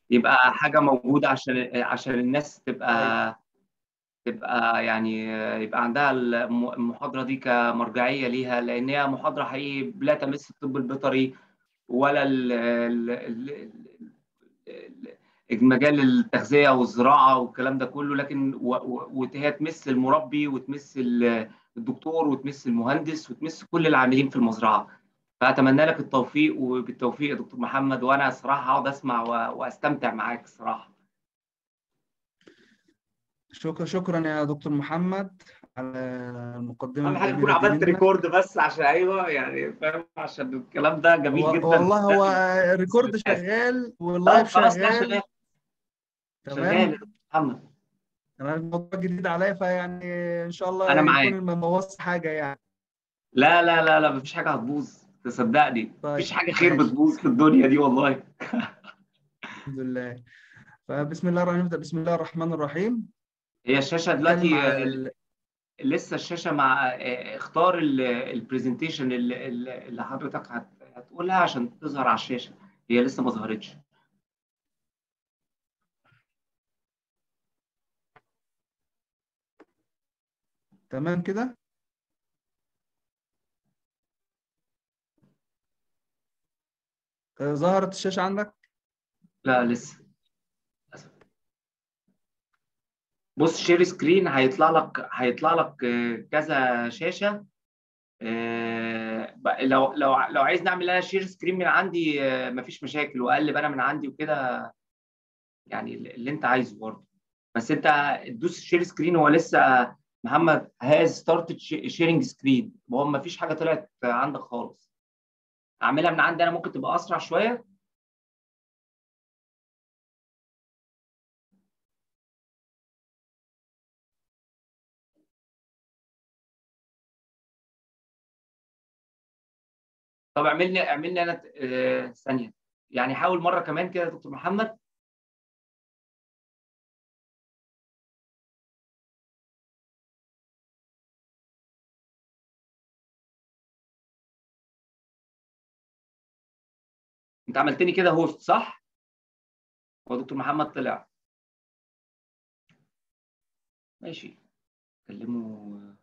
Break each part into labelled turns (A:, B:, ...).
A: يبقى حاجه موجوده عشان عشان الناس تبقى تبقى يعني يبقى عندها الم- المحاضره دي كمرجعيه ليها لان هي محاضره حقيقي لا تمس الطب البيطري ولا ال ال ال ال- مجال التغذيه والزراعه والكلام ده كله لكن و- و- وهي تمس المربي وتمس ال- الدكتور وتمس المهندس وتمس كل العاملين في المزرعه فاتمنى لك التوفيق وبالتوفيق يا دكتور محمد وانا صراحه هقعد اسمع و- واستمتع معاك الصراحه
B: شكرا شكرا يا دكتور محمد على المقدمه
A: اهم حاجه تكون
B: الجميله دي
A: عملت
B: منك.
A: ريكورد بس عشان ايوه يعني فاهم عشان الكلام ده جميل
B: و-
A: جدا
B: والله هو الريكورد شغال
A: طب
B: واللايف
A: خلاص لا
B: شغال
A: شغال شغال
B: تمام
A: يا دكتور محمد
B: تمام الموضوع جديد عليا فيعني ان شاء الله
A: أنا معاك.
B: يكون ما بوظش حاجه يعني
A: لا لا لا لا مفيش حاجه هتبوظ تصدقني
B: طيب،
A: مفيش حاجه خير
B: ماشي.
A: بتبوظ في الدنيا دي والله
B: الحمد لله فبسم الله الرحمن نبدا بسم الله الرحمن الرحيم
A: هي الشاشه
B: نتكلم
A: دلوقتي
B: على
A: آه،
B: ال-
A: لسه الشاشه مع آه، اختار البرزنتيشن اللي, اللي اللي حضرتك هت- هتقولها عشان تظهر على الشاشه هي لسه ما ظهرتش
B: تمام كده آه، ظهرت الشاشه عندك
A: لا لسه للأسف. بص شير سكرين هيطلع لك هيطلع لك آه، كذا شاشه آه، بقى لو لو لو عايز نعمل انا شير سكرين من عندي آه، مفيش مشاكل واقلب انا من عندي وكده يعني اللي انت عايزه برضه بس انت تدوس شير سكرين هو لسه محمد هاز ستارتد شيرنج سكرين وهو مفيش حاجه طلعت عندك خالص اعملها من عندي انا ممكن تبقى اسرع شويه طب اعمل لي اعمل لي انا آه، ثانيه يعني حاول مره كمان كده يا دكتور محمد انت عملتني كده هوست صح؟ هو دكتور محمد طلع ماشي كلمه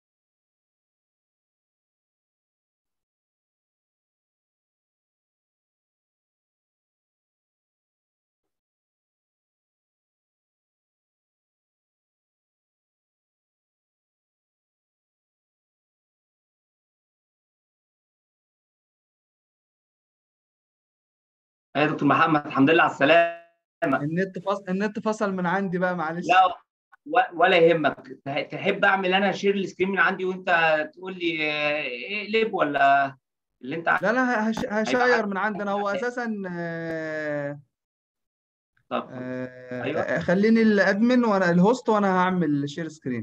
A: يا دكتور محمد الحمد لله على السلامه
B: النت فصل النت فصل من عندي بقى معلش
A: لا و- ولا يهمك تح- تحب اعمل انا شير السكرين من عندي وانت تقول لي آه، اقلب ولا اللي انت عايزه
B: لا لا هش- هشاير
A: عندك-
B: من عندنا هو اساسا آه،
A: طب
B: آه،
A: أيوة.
B: آه، خليني الادمن وانا الهوست وانا هعمل شير سكرين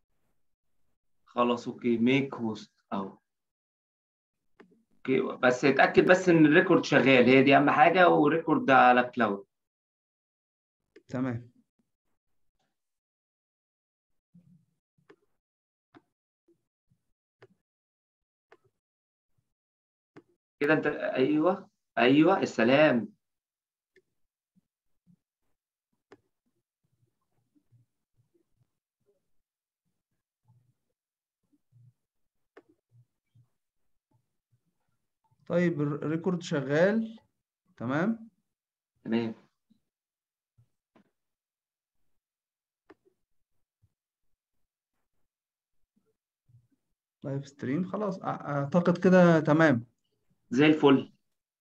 A: خلاص اوكي ميك هوست اهو اوكي بس اتاكد بس ان الريكورد شغال هي دي اهم حاجه وريكورد على كلاود
B: تمام
A: كده انت ايوه ايوه السلام
B: طيب الر- الريكورد شغال تمام
A: تمام
B: لايف ستريم خلاص أع- اعتقد كده تمام
A: زي الفل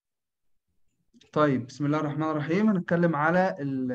B: طيب بسم الله الرحمن الرحيم هنتكلم على ال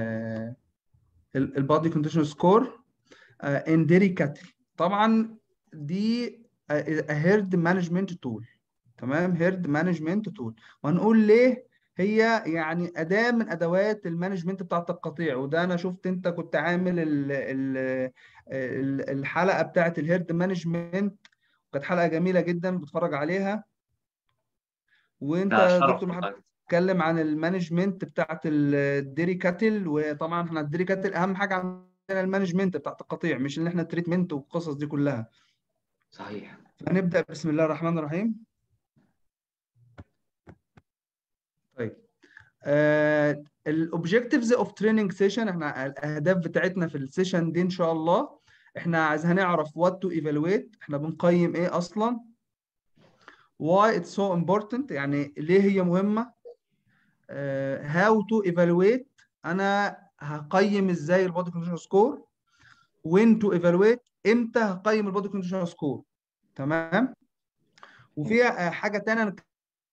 B: البادي كونديشن سكور ان ديري كاتل طبعا دي هيرد مانجمنت تول تمام هيرد مانجمنت تول وهنقول ليه هي يعني اداه من ادوات المانجمنت بتاعت القطيع وده انا شفت انت كنت عامل ال ال ال- الحلقه بتاعت الهيرد مانجمنت كانت حلقه جميله جدا بتفرج عليها وانت
A: ده
B: يا
A: شرف
B: دكتور محمد
A: والله.
B: بتتكلم عن المانجمنت بتاعت الديري كاتل وطبعا احنا الديري كاتل اهم حاجه عندنا المانجمنت بتاعت القطيع مش ان احنا التريتمنت والقصص دي كلها
A: صحيح
B: فنبدا بسم الله الرحمن الرحيم طيب آه الاوبجكتيفز اوف تريننج سيشن احنا الاهداف بتاعتنا في السيشن دي ان شاء الله احنا عايز هنعرف وات تو ايفالويت احنا بنقيم ايه اصلا why it's so important يعني ليه هي مهمه uh, how to evaluate انا هقيم ازاي البودي كونديشن سكور when to evaluate امتى هقيم البودي كونديشن سكور تمام وفي حاجه ثانيه نتكلم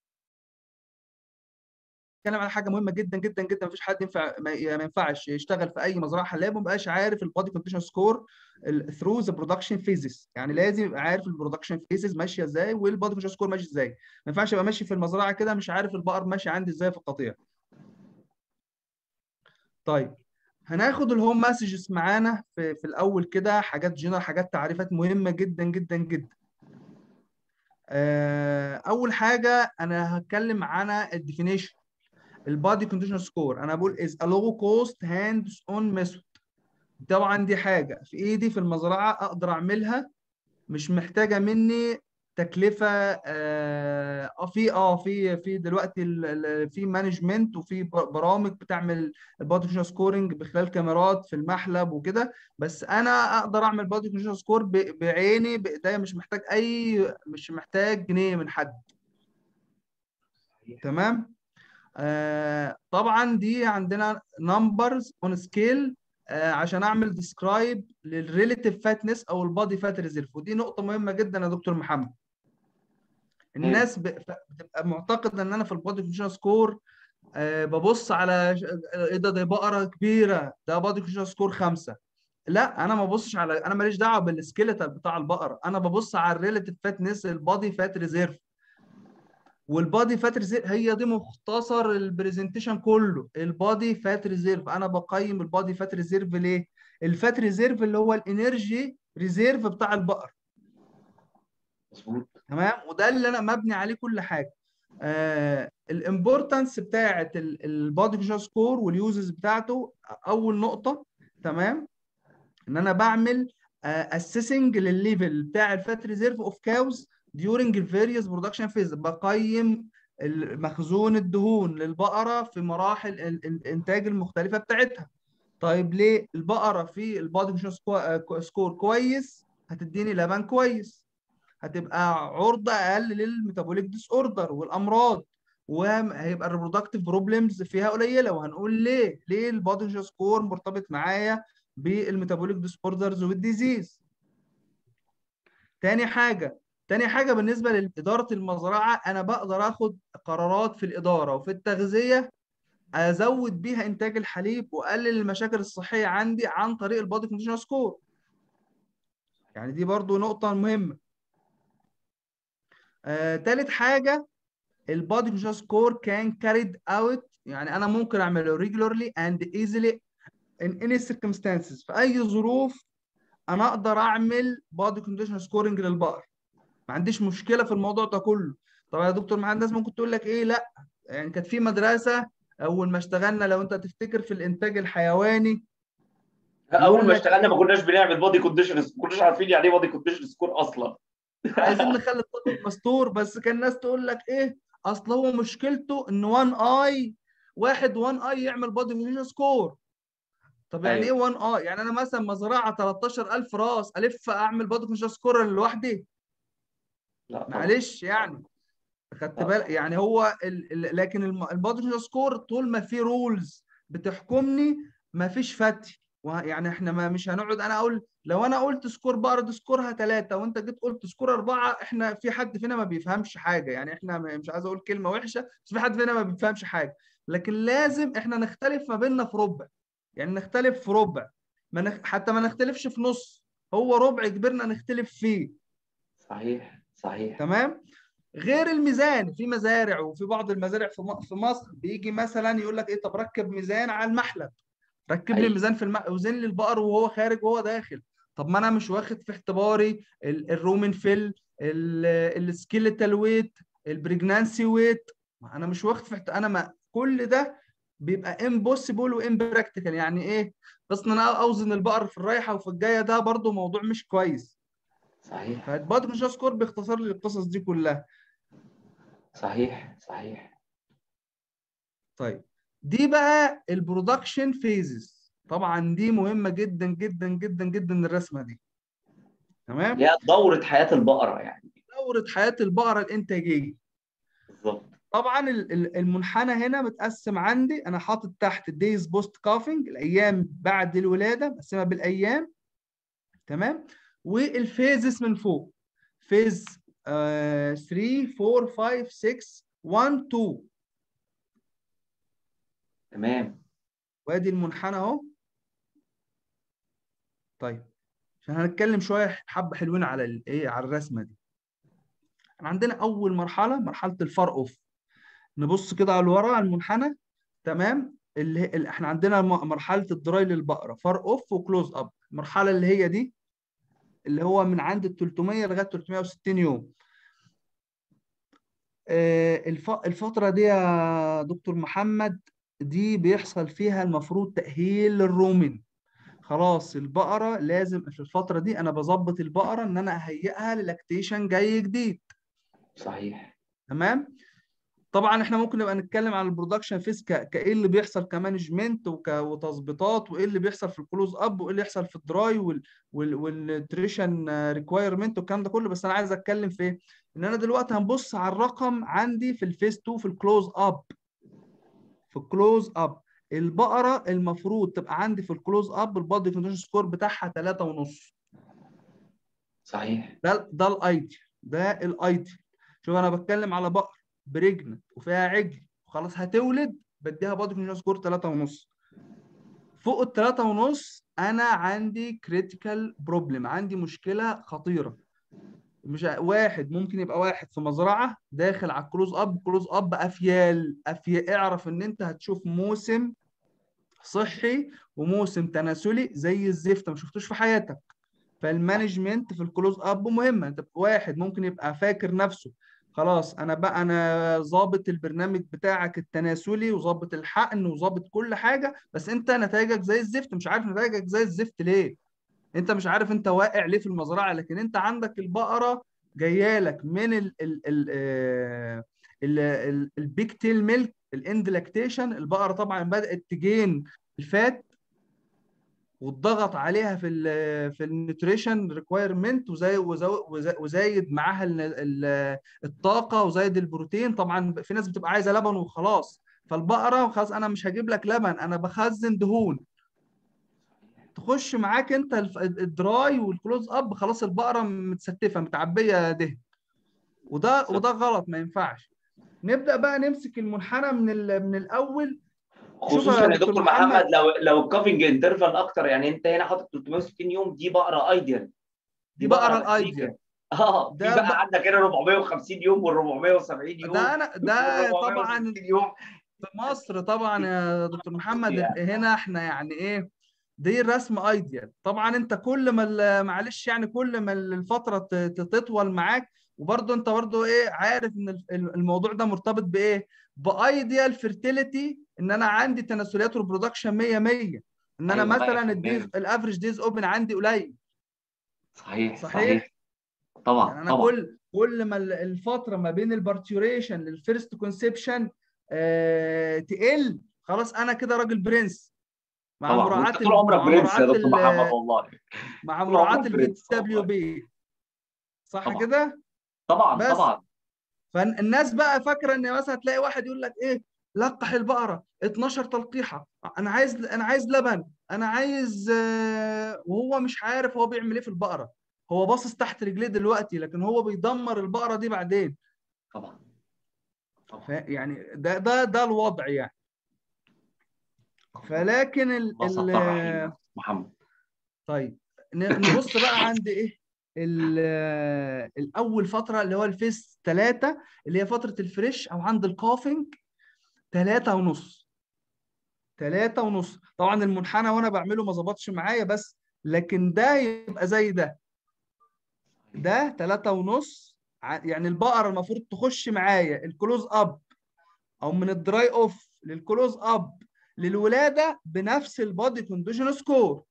B: على حاجه مهمه جدا جدا جدا مفيش حد ينفع ما ينفعش يشتغل في اي مزرعه حلاب وما يبقاش عارف البودي كونديشن سكور ثرو ذا برودكشن فيزز يعني لازم يبقى عارف البرودكشن فيزز ماشيه ازاي والبودي كونديشن سكور ماشي ازاي ما ينفعش ابقى ماشي في المزرعه كده مش عارف البقر ماشي عندي ازاي في القطيع طيب هناخد الهوم مسجز معانا في, في الاول كده حاجات جنرال حاجات تعريفات مهمه جدا جدا جدا اول حاجه انا هتكلم عن الديفينيشن البادي كونديشن سكور انا بقول از ا لو كوست هاندز اون ميثود طبعا دي حاجه في ايدي في المزرعه اقدر اعملها مش محتاجه مني تكلفه اه في اه في في دلوقتي في مانجمنت وفي برامج بتعمل البادي كونديشن سكورنج بخلال كاميرات في المحلب وكده بس انا اقدر اعمل بادي كونديشن سكور بعيني بايديا مش محتاج اي مش محتاج جنيه من حد تمام آه طبعا دي عندنا نمبرز اون سكيل عشان اعمل ديسكرايب للريليتيف فاتنس او البادي فات ريزيرف ودي نقطه مهمه جدا يا دكتور محمد الناس بتبقى معتقده ان انا في البادي كونديشن سكور آه ببص على ايه ده ده بقره كبيره ده بادي كونديشن سكور خمسه لا انا ما ببصش على انا ماليش دعوه بالسكيلتال بتاع البقره انا ببص على الريليتيف فاتنس البادي فات ريزيرف والبادي فات ريزيرف هي دي مختصر البرزنتيشن كله البادي فات ريزيرف انا بقيم البادي فات ريزيرف ليه الفات ريزيرف اللي هو الانرجي ريزيرف بتاع البقر
A: مظبوط
B: تمام وده اللي انا مبني عليه كل حاجه آه الامبورتنس بتاعه البادي كونديشن سكور واليوزز بتاعته اول نقطه تمام ان انا بعمل اسيسنج uh, للليفل بتاع الفات ريزيرف اوف كاوز during various production phase بقيم مخزون الدهون للبقره في مراحل الانتاج المختلفه بتاعتها طيب ليه البقره في البادي كونديشن سكور كويس هتديني لبن كويس هتبقى عرضه اقل للميتابوليك ديس اوردر والامراض وهيبقى الريبرودكتيف بروبلمز فيها قليله وهنقول ليه ليه البادي كونديشن سكور مرتبط معايا بالميتابوليك ديس اوردرز والديزيز تاني حاجه تاني حاجة بالنسبة لإدارة المزرعة أنا بقدر آخد قرارات في الإدارة وفي التغذية أزود بيها إنتاج الحليب وأقلل المشاكل الصحية عندي عن طريق البادي كونديشن سكور. يعني دي برضو نقطة مهمة. آه، تالت حاجة البادي كونديشن سكور كان كاريد اوت يعني أنا ممكن أعمله regularly and easily in any circumstances في أي ظروف أنا أقدر أعمل بادي كونديشن سكورنج للبقر. ما عنديش مشكله في الموضوع ده كله طب يا دكتور معاذ الناس ممكن تقول لك ايه لا يعني كانت في مدرسه اول ما اشتغلنا لو انت تفتكر في الانتاج الحيواني
A: اول ما اشتغلنا ما كناش بنعمل بادي كونديشن ما كناش عارفين يعني ايه بادي كونديشن سكور اصلا
B: عايزين نخلي الطفل مستور بس كان الناس تقول لك ايه اصل هو مشكلته ان وان اي واحد وان اي يعمل بادي كونديشن سكور طب يعني ايه وان اي يعني انا مثلا مزرعه 13000 راس الف اعمل بادي كونديشن سكور لوحدي
A: لا
B: معلش يعني خدت بالك يعني هو ال ال لكن البادي سكور طول ما في رولز بتحكمني ما فيش فتي يعني احنا ما مش هنقعد انا اقول لو انا قلت سكور بقرا سكورها ثلاثه وانت جيت قلت سكور اربعه احنا في حد فينا ما بيفهمش حاجه يعني احنا مش عايز اقول كلمه وحشه بس في حد فينا ما بيفهمش حاجه لكن لازم احنا نختلف ما بيننا في ربع يعني نختلف في ربع ما نخ... حتى ما نختلفش في نص هو ربع كبرنا نختلف فيه
A: صحيح صحيح
B: تمام غير الميزان في مزارع وفي بعض المزارع في مصر بيجي مثلا يقول لك ايه طب ركب ميزان على المحلب ركب لي ميزان في المحلب وزن لي البقر وهو خارج وهو داخل طب ما انا مش واخد في اعتباري الرومن فيل السكيلتال ويت البريجنانسي ويت انا مش واخد في انا ما كل ده بيبقى امبوسيبل وامبراكتيكال يعني ايه بس ان انا اوزن البقر في الرايحه وفي الجايه ده برضو موضوع مش كويس
A: صحيح
B: فالبادي كونديشن سكور باختصار لي القصص دي كلها
A: صحيح صحيح
B: طيب دي بقى البرودكشن فيزز طبعا دي مهمه جدا جدا جدا جدا الرسمه دي تمام
A: اللي هي دوره حياه البقره يعني
B: دوره حياه البقره الانتاجيه
A: بالظبط
B: طبعا ال- ال- المنحنى هنا متقسم عندي انا حاطط تحت الدايز بوست كافنج الايام بعد الولاده مقسمها بالايام تمام والفيزز من فوق فيز 3 4 5 6 1 2
A: تمام
B: وادي المنحنى اهو طيب عشان هنتكلم شويه حبه حلوين على الايه على الرسمه دي احنا عندنا اول مرحله مرحله الفار اوف نبص كده على ورا على المنحنى تمام اللي, اللي احنا عندنا م- مرحله الدراي للبقره فار اوف وكلوز اب المرحله اللي هي دي اللي هو من عند ال 300 لغايه 360 يوم آه، الف- الفتره دي يا دكتور محمد دي بيحصل فيها المفروض تاهيل للرومن خلاص البقره لازم في الفتره دي انا بظبط البقره ان انا اهيئها للاكتيشن جاي جديد
A: صحيح
B: تمام طبعا احنا ممكن نبقى نتكلم عن البرودكشن فيس ك... كايه اللي بيحصل كمانجمنت وك... وتظبيطات وايه اللي بيحصل في الكلوز اب وايه اللي يحصل في الدراي وال... وال... والنيوتريشن ريكوايرمنت والكلام ده كله بس انا عايز اتكلم في ايه ان انا دلوقتي هنبص على الرقم عندي في الفيس 2 في الكلوز اب في الكلوز اب البقره المفروض تبقى عندي في الكلوز اب البادي كونديشن سكور بتاعها 3 ونص
A: صحيح
B: ده ده الايديال ده الايديال شوف انا بتكلم على بقر بريجننت وفيها عجل وخلاص هتولد بديها بادي كونديشن سكور 3 ونص فوق ال 3 ونص انا عندي كريتيكال بروبلم عندي مشكله خطيره مش ع- واحد ممكن يبقى واحد في مزرعه داخل على الكلوز اب كلوز اب افيال افيال اعرف ان انت هتشوف موسم صحي وموسم تناسلي زي الزفت ما شفتوش في حياتك فالمانجمنت في الكلوز اب مهمه انت واحد ممكن يبقى فاكر نفسه خلاص انا بقى انا ظابط البرنامج بتاعك التناسلي وظابط الحقن وظابط كل حاجه بس انت نتائجك زي الزفت مش عارف نتائجك زي الزفت ليه انت مش عارف انت واقع ليه في المزرعه لكن انت عندك البقره جايه لك من ال ال ال آه، ال ال البيك تيل ميلك الاند لاكتيشن البقره طبعا بدات تجين الفات والضغط عليها في ال في النيوتريشن ريكوايرمنت وزي وزو- وزا- وزايد معاها ال- ال- الطاقه وزايد البروتين طبعا في ناس بتبقى عايزه لبن وخلاص فالبقره خلاص انا مش هجيب لك لبن انا بخزن دهون تخش معاك انت الف- الدراي والكلوز اب خلاص البقره متستفه متعبيه دهن وده وده غلط ما ينفعش نبدا بقى نمسك المنحنى من ال- من الاول شوف
A: خصوصا
B: يا
A: يا
B: دكتور
A: دكتور
B: محمد.
A: محمد لو لو الكافنج انترفال اكتر يعني انت هنا حاطط 360 يوم دي بقره ايديال
B: دي بقره
A: مكسيكا.
B: الايديال
A: اه في
B: ده
A: بقى
B: بقى-
A: عندك هنا 450 يوم وال 470 يوم
B: ده انا ده
A: وال
B: طبعا
A: 460 يوم
B: في مصر طبعا يا دكتور محمد
A: يعني.
B: هنا احنا يعني ايه دي الرسم ايديال طبعا انت كل ما ال- معلش يعني كل ما الفتره ت- ت- تطول معاك وبرضه انت برضه ايه عارف ان ال- ال- الموضوع ده مرتبط بايه بايديال فيرتيليتي ان انا عندي تناسليات والبرودكشن 100 100 ان انا
A: أيوة،
B: مثلا
A: 100%.
B: الديز الافريج ديز اوبن عندي قليل
A: صحيح
B: صحيح.
A: صحيح طبعا
B: يعني انا
A: طبعا
B: كل كل ما ال- الفتره ما بين البارتيوريشن للفيرست كونسبشن آه تقل خلاص انا كده راجل برنس مع
A: طبعا
B: مراعاه
A: وانت طول عمرك
B: مع
A: برنس يا
B: مراعاة
A: دكتور
B: ال-
A: محمد والله
B: مع
A: طول
B: مراعاه
A: عمرك
B: البي
A: برنس
B: دبليو
A: والله.
B: بي صح
A: طبعا.
B: كده
A: طبعا
B: بس.
A: طبعا
B: فالناس بقى فاكره ان مثلا تلاقي واحد يقول لك ايه لقح البقره 12 تلقيحه انا عايز انا عايز لبن انا عايز آه، وهو مش عارف هو بيعمل ايه في البقره هو باصص تحت رجليه دلوقتي لكن هو بيدمر البقره دي بعدين
A: طبعا طبعا
B: ف- يعني ده ده ده الوضع يعني فلكن ال
A: وصفتها
B: ال
A: رحيم محمد
B: طيب ن- نبص بقى عند ايه ال- الاول فتره اللي هو الفيس 3 اللي هي فتره الفريش او عند الكافنج 3 ونص 3 ونص طبعا المنحنى وانا بعمله ما ظبطش معايا بس لكن ده يبقى زي ده ده 3 ونص ع- يعني البقره المفروض تخش معايا الكلوز اب او من الدراي اوف للكلوز اب للولاده بنفس البادي كونديشن سكور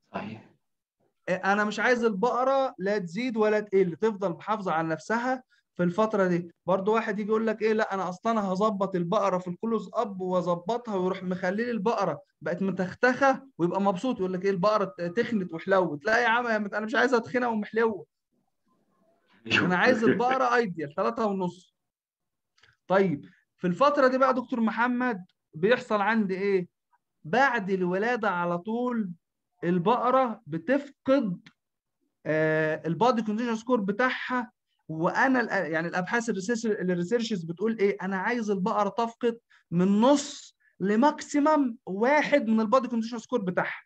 A: صحيح
B: انا مش عايز البقره لا تزيد ولا تقل تفضل محافظه على نفسها في الفتره دي برضو واحد يجي يقول لك ايه لا انا اصلا هظبط البقره في الكلوز اب واظبطها ويروح مخلي لي البقره بقت متختخه ويبقى مبسوط يقول لك ايه البقره تخنت وحلوت لا يا عم انا مش عايزها تخينه ومحلوه انا عايز البقره ايديال ثلاثة ونص طيب في الفتره دي بقى دكتور محمد بيحصل عندي ايه بعد الولاده على طول البقره بتفقد آه البادي كونديشن سكور بتاعها وانا يعني الابحاث الريسيرشز بتقول ايه انا عايز البقره تفقد من نص لماكسيمم واحد من البادي كونديشن سكور بتاعها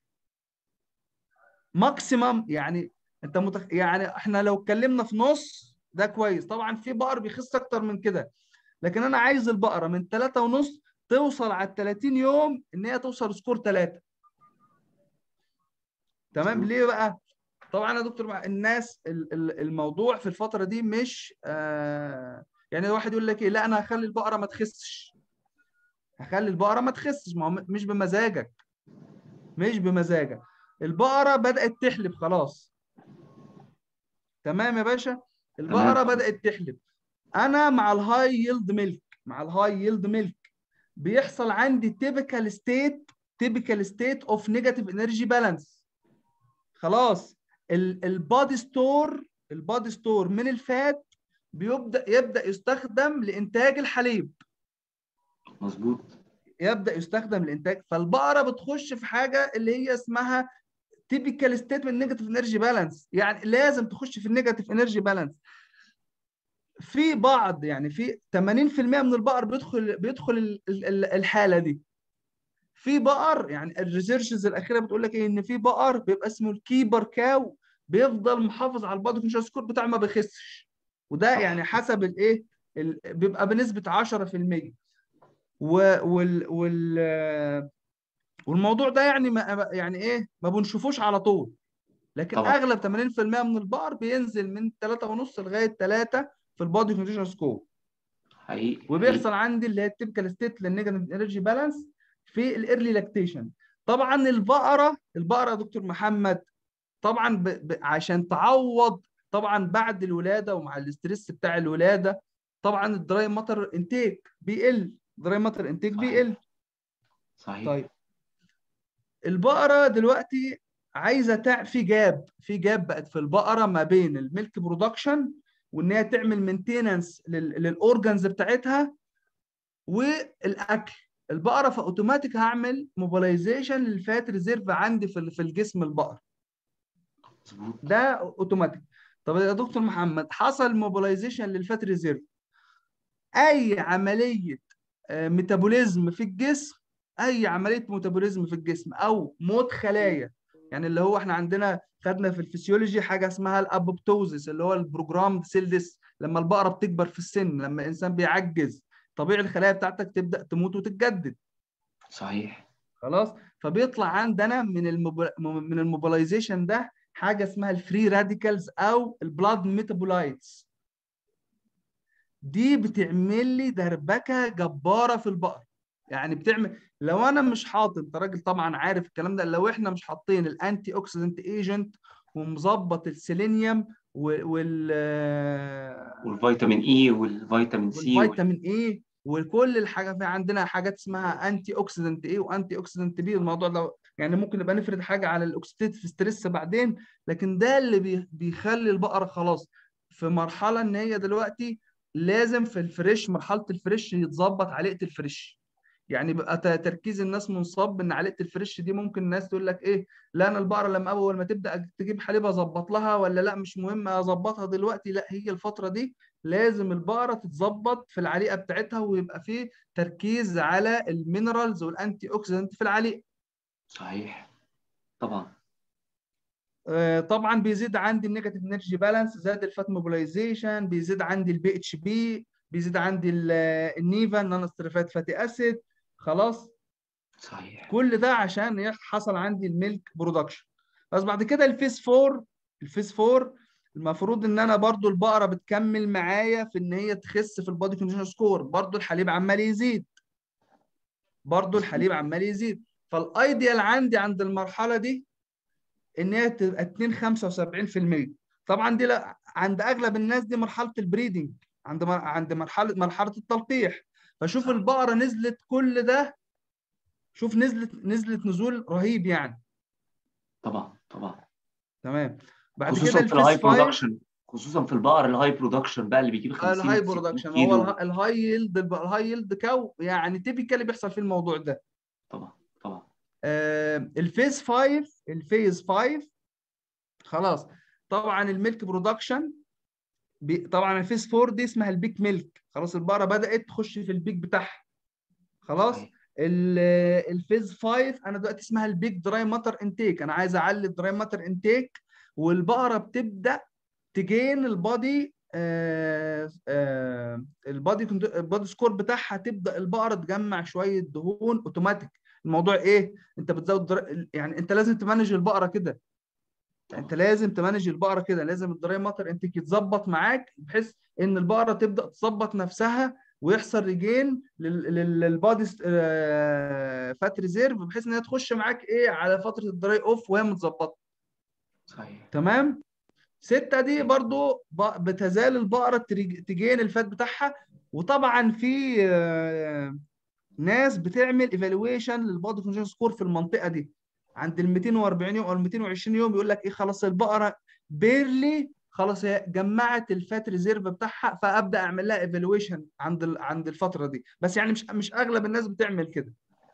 B: ماكسيمم يعني انت متخ... يعني احنا لو اتكلمنا في نص ده كويس طبعا في بقر بيخس اكتر من كده لكن انا عايز البقره من 3 ونص توصل على 30 يوم ان هي توصل سكور 3 تمام ليه بقى طبعا يا دكتور الناس الموضوع في الفتره دي مش آه يعني واحد يقول لك ايه لا انا هخلي البقره ما تخسش هخلي البقره ما تخسش ما هو مش بمزاجك مش بمزاجك البقره بدات تحلب خلاص تمام يا باشا البقره بدات تحلب انا مع الهاي يلد ميلك مع الهاي يلد ميلك بيحصل عندي تيبيكال ستيت تيبيكال ستيت اوف نيجاتيف انرجي بالانس خلاص البادي ستور البادي ستور من الفات بيبدا يبدا يستخدم لانتاج الحليب
A: مظبوط
B: يبدا يستخدم لانتاج فالبقره بتخش في حاجه اللي هي اسمها تيبيكال ستيتمنت نيجاتيف انرجي بالانس يعني لازم تخش في النيجاتيف انرجي بالانس في بعض يعني في 80% من البقر بيدخل بيدخل الحاله دي في بقر يعني الريسيرشز الاخيره بتقول لك ايه ان في بقر بيبقى اسمه الكيبر كاو بيفضل محافظ على البادي كونشس سكور بتاعه ما بيخسش وده يعني حسب الايه بيبقى بنسبه 10% وال وال والموضوع ده يعني ما يعني ايه ما بنشوفوش على طول لكن طبعا. اغلب 80% من البقر بينزل من 3.5 لغايه 3 في البادي كونديشن سكور
A: حقيقي
B: وبيحصل عندي اللي هي التيبكال ستيت للنيجاتيف انرجي بالانس في الايرلي لاكتيشن طبعا البقره البقره يا دكتور محمد طبعا ب... ب... عشان تعوض طبعا بعد الولاده ومع الاسترس بتاع الولاده طبعا الدراي ماتر انتيك بيقل دراي ماتر انتيك بيقل
A: صحيح
B: طيب البقره دلوقتي عايزه تع... في جاب في جاب بقت في البقره ما بين الميلك برودكشن وان هي تعمل مينتيننس لل... للاورجنز بتاعتها والاكل البقره فاوتوماتيك هعمل موبيلايزيشن للفات ريزيرف عندي في في الجسم البقر ده اوتوماتيك طب يا دكتور محمد حصل موبيلايزيشن للفات ريزيرف اي عمليه ميتابوليزم في الجسم اي عمليه ميتابوليزم في الجسم او موت خلايا يعني اللي هو احنا عندنا خدنا في الفسيولوجي حاجه اسمها الابوبتوزيس اللي هو البروجرام سيل ديس لما البقره بتكبر في السن لما الانسان بيعجز طبيعي الخلايا بتاعتك تبدا تموت وتتجدد
A: صحيح
B: خلاص فبيطلع عندنا من الموب... من الموبيلايزيشن ده حاجه اسمها الفري راديكالز او البلاد ميتابولايتس دي بتعمل لي دربكه جباره في البقر يعني بتعمل لو انا مش حاطط انت راجل طبعا عارف الكلام ده لو احنا مش حاطين الانتي اوكسيدنت ايجنت ومظبط السيلينيوم وال
A: والفيتامين اي والفيتامين سي
B: والفيتامين اي وكل الحاجه في عندنا حاجات اسمها انتي اوكسيدنت اي وانتي اوكسيدنت بي الموضوع ده يعني ممكن نبقى نفرد حاجه على الاوكسيديتيف ستريس بعدين لكن ده اللي بيخلي البقره خلاص في مرحله ان هي دلوقتي لازم في الفريش مرحله الفريش يتظبط عليقه الفريش يعني بقى تركيز الناس منصب ان عليقه الفريش دي ممكن الناس تقول لك ايه لا انا البقره لما اول ما تبدا تجيب حليب اظبط لها ولا لا مش مهم اظبطها دلوقتي لا هي الفتره دي لازم البقره تتظبط في العليقه بتاعتها ويبقى فيه تركيز على المينرالز والانتي اوكسيدنت في العليقه
A: صحيح طبعا
B: طبعا بيزيد عندي النيجاتيف انرجي بالانس زاد الفات موبيلايزيشن بيزيد عندي البي اتش بي بيزيد عندي النيفا نون ستريفات فاتي اسيد خلاص
A: صحيح
B: كل ده عشان حصل عندي الميلك برودكشن بس بعد كده الفيس 4 الفيس 4 المفروض ان انا برضو البقره بتكمل معايا في ان هي تخس في البادي كونديشن سكور برضو الحليب عمال يزيد برضو الحليب عمال يزيد فالايديال عندي عند المرحله دي ان هي تبقى 2 75% طبعا دي لا عند اغلب الناس دي مرحله البريدنج عند مر... عند مرحله مرحله التلقيح فشوف البقره نزلت كل ده شوف نزلت نزلت نزول رهيب يعني
A: طبعا طبعا
B: تمام بعد
A: خصوصا
B: كده
A: في الهاي
B: الفيس 5
A: برودكشن خصوصا في البقر الهاي برودكشن بقى اللي بيجيب 50
B: الهاي
A: 60
B: برودكشن هو
A: كيلو
B: اله- الهاي يلد الهاي يلد كاو يعني تيبيكالي بيحصل فيه الموضوع ده
A: طبعا طبعا
B: آه الفيز 5 الفيز 5 خلاص طبعا الميلك برودكشن بي- طبعا الفيز 4 دي اسمها البيك ميلك خلاص البقره بدات تخش في البيك بتاعها خلاص
A: صحيح.
B: ال- الفيز 5 انا دلوقتي اسمها البيك دراي ماتر انتيك انا عايز اعلي الدراي ماتر انتيك والبقره بتبدا تجين البادي آه آه البادي كنت- البادي سكور بتاعها تبدا البقره تجمع شويه دهون اوتوماتيك الموضوع ايه انت بتزود در... يعني انت لازم تمانج البقره كده انت لازم تمانج البقره كده لازم الدراي ماتر انتيك يتظبط معاك بحيث ان البقره تبدا تظبط نفسها ويحصل ريجين للبادي فات ريزيرف بحيث ان هي تخش معاك ايه على فتره الدراي اوف وهي متظبطه
A: صحيح
B: تمام ستة دي برضو ب- بتزال البقرة تري- تجين الفات بتاعها وطبعا في آه، ناس بتعمل ايفالويشن للبادي كونجن سكور في المنطقة دي عند ال 240 يوم او ال 220 يوم يقول لك ايه خلاص البقرة بيرلي خلاص هي جمعت الفات ريزيرف بتاعها فابدا اعمل لها ايفالويشن عند ال- عند الفترة دي بس يعني مش مش اغلب الناس بتعمل كده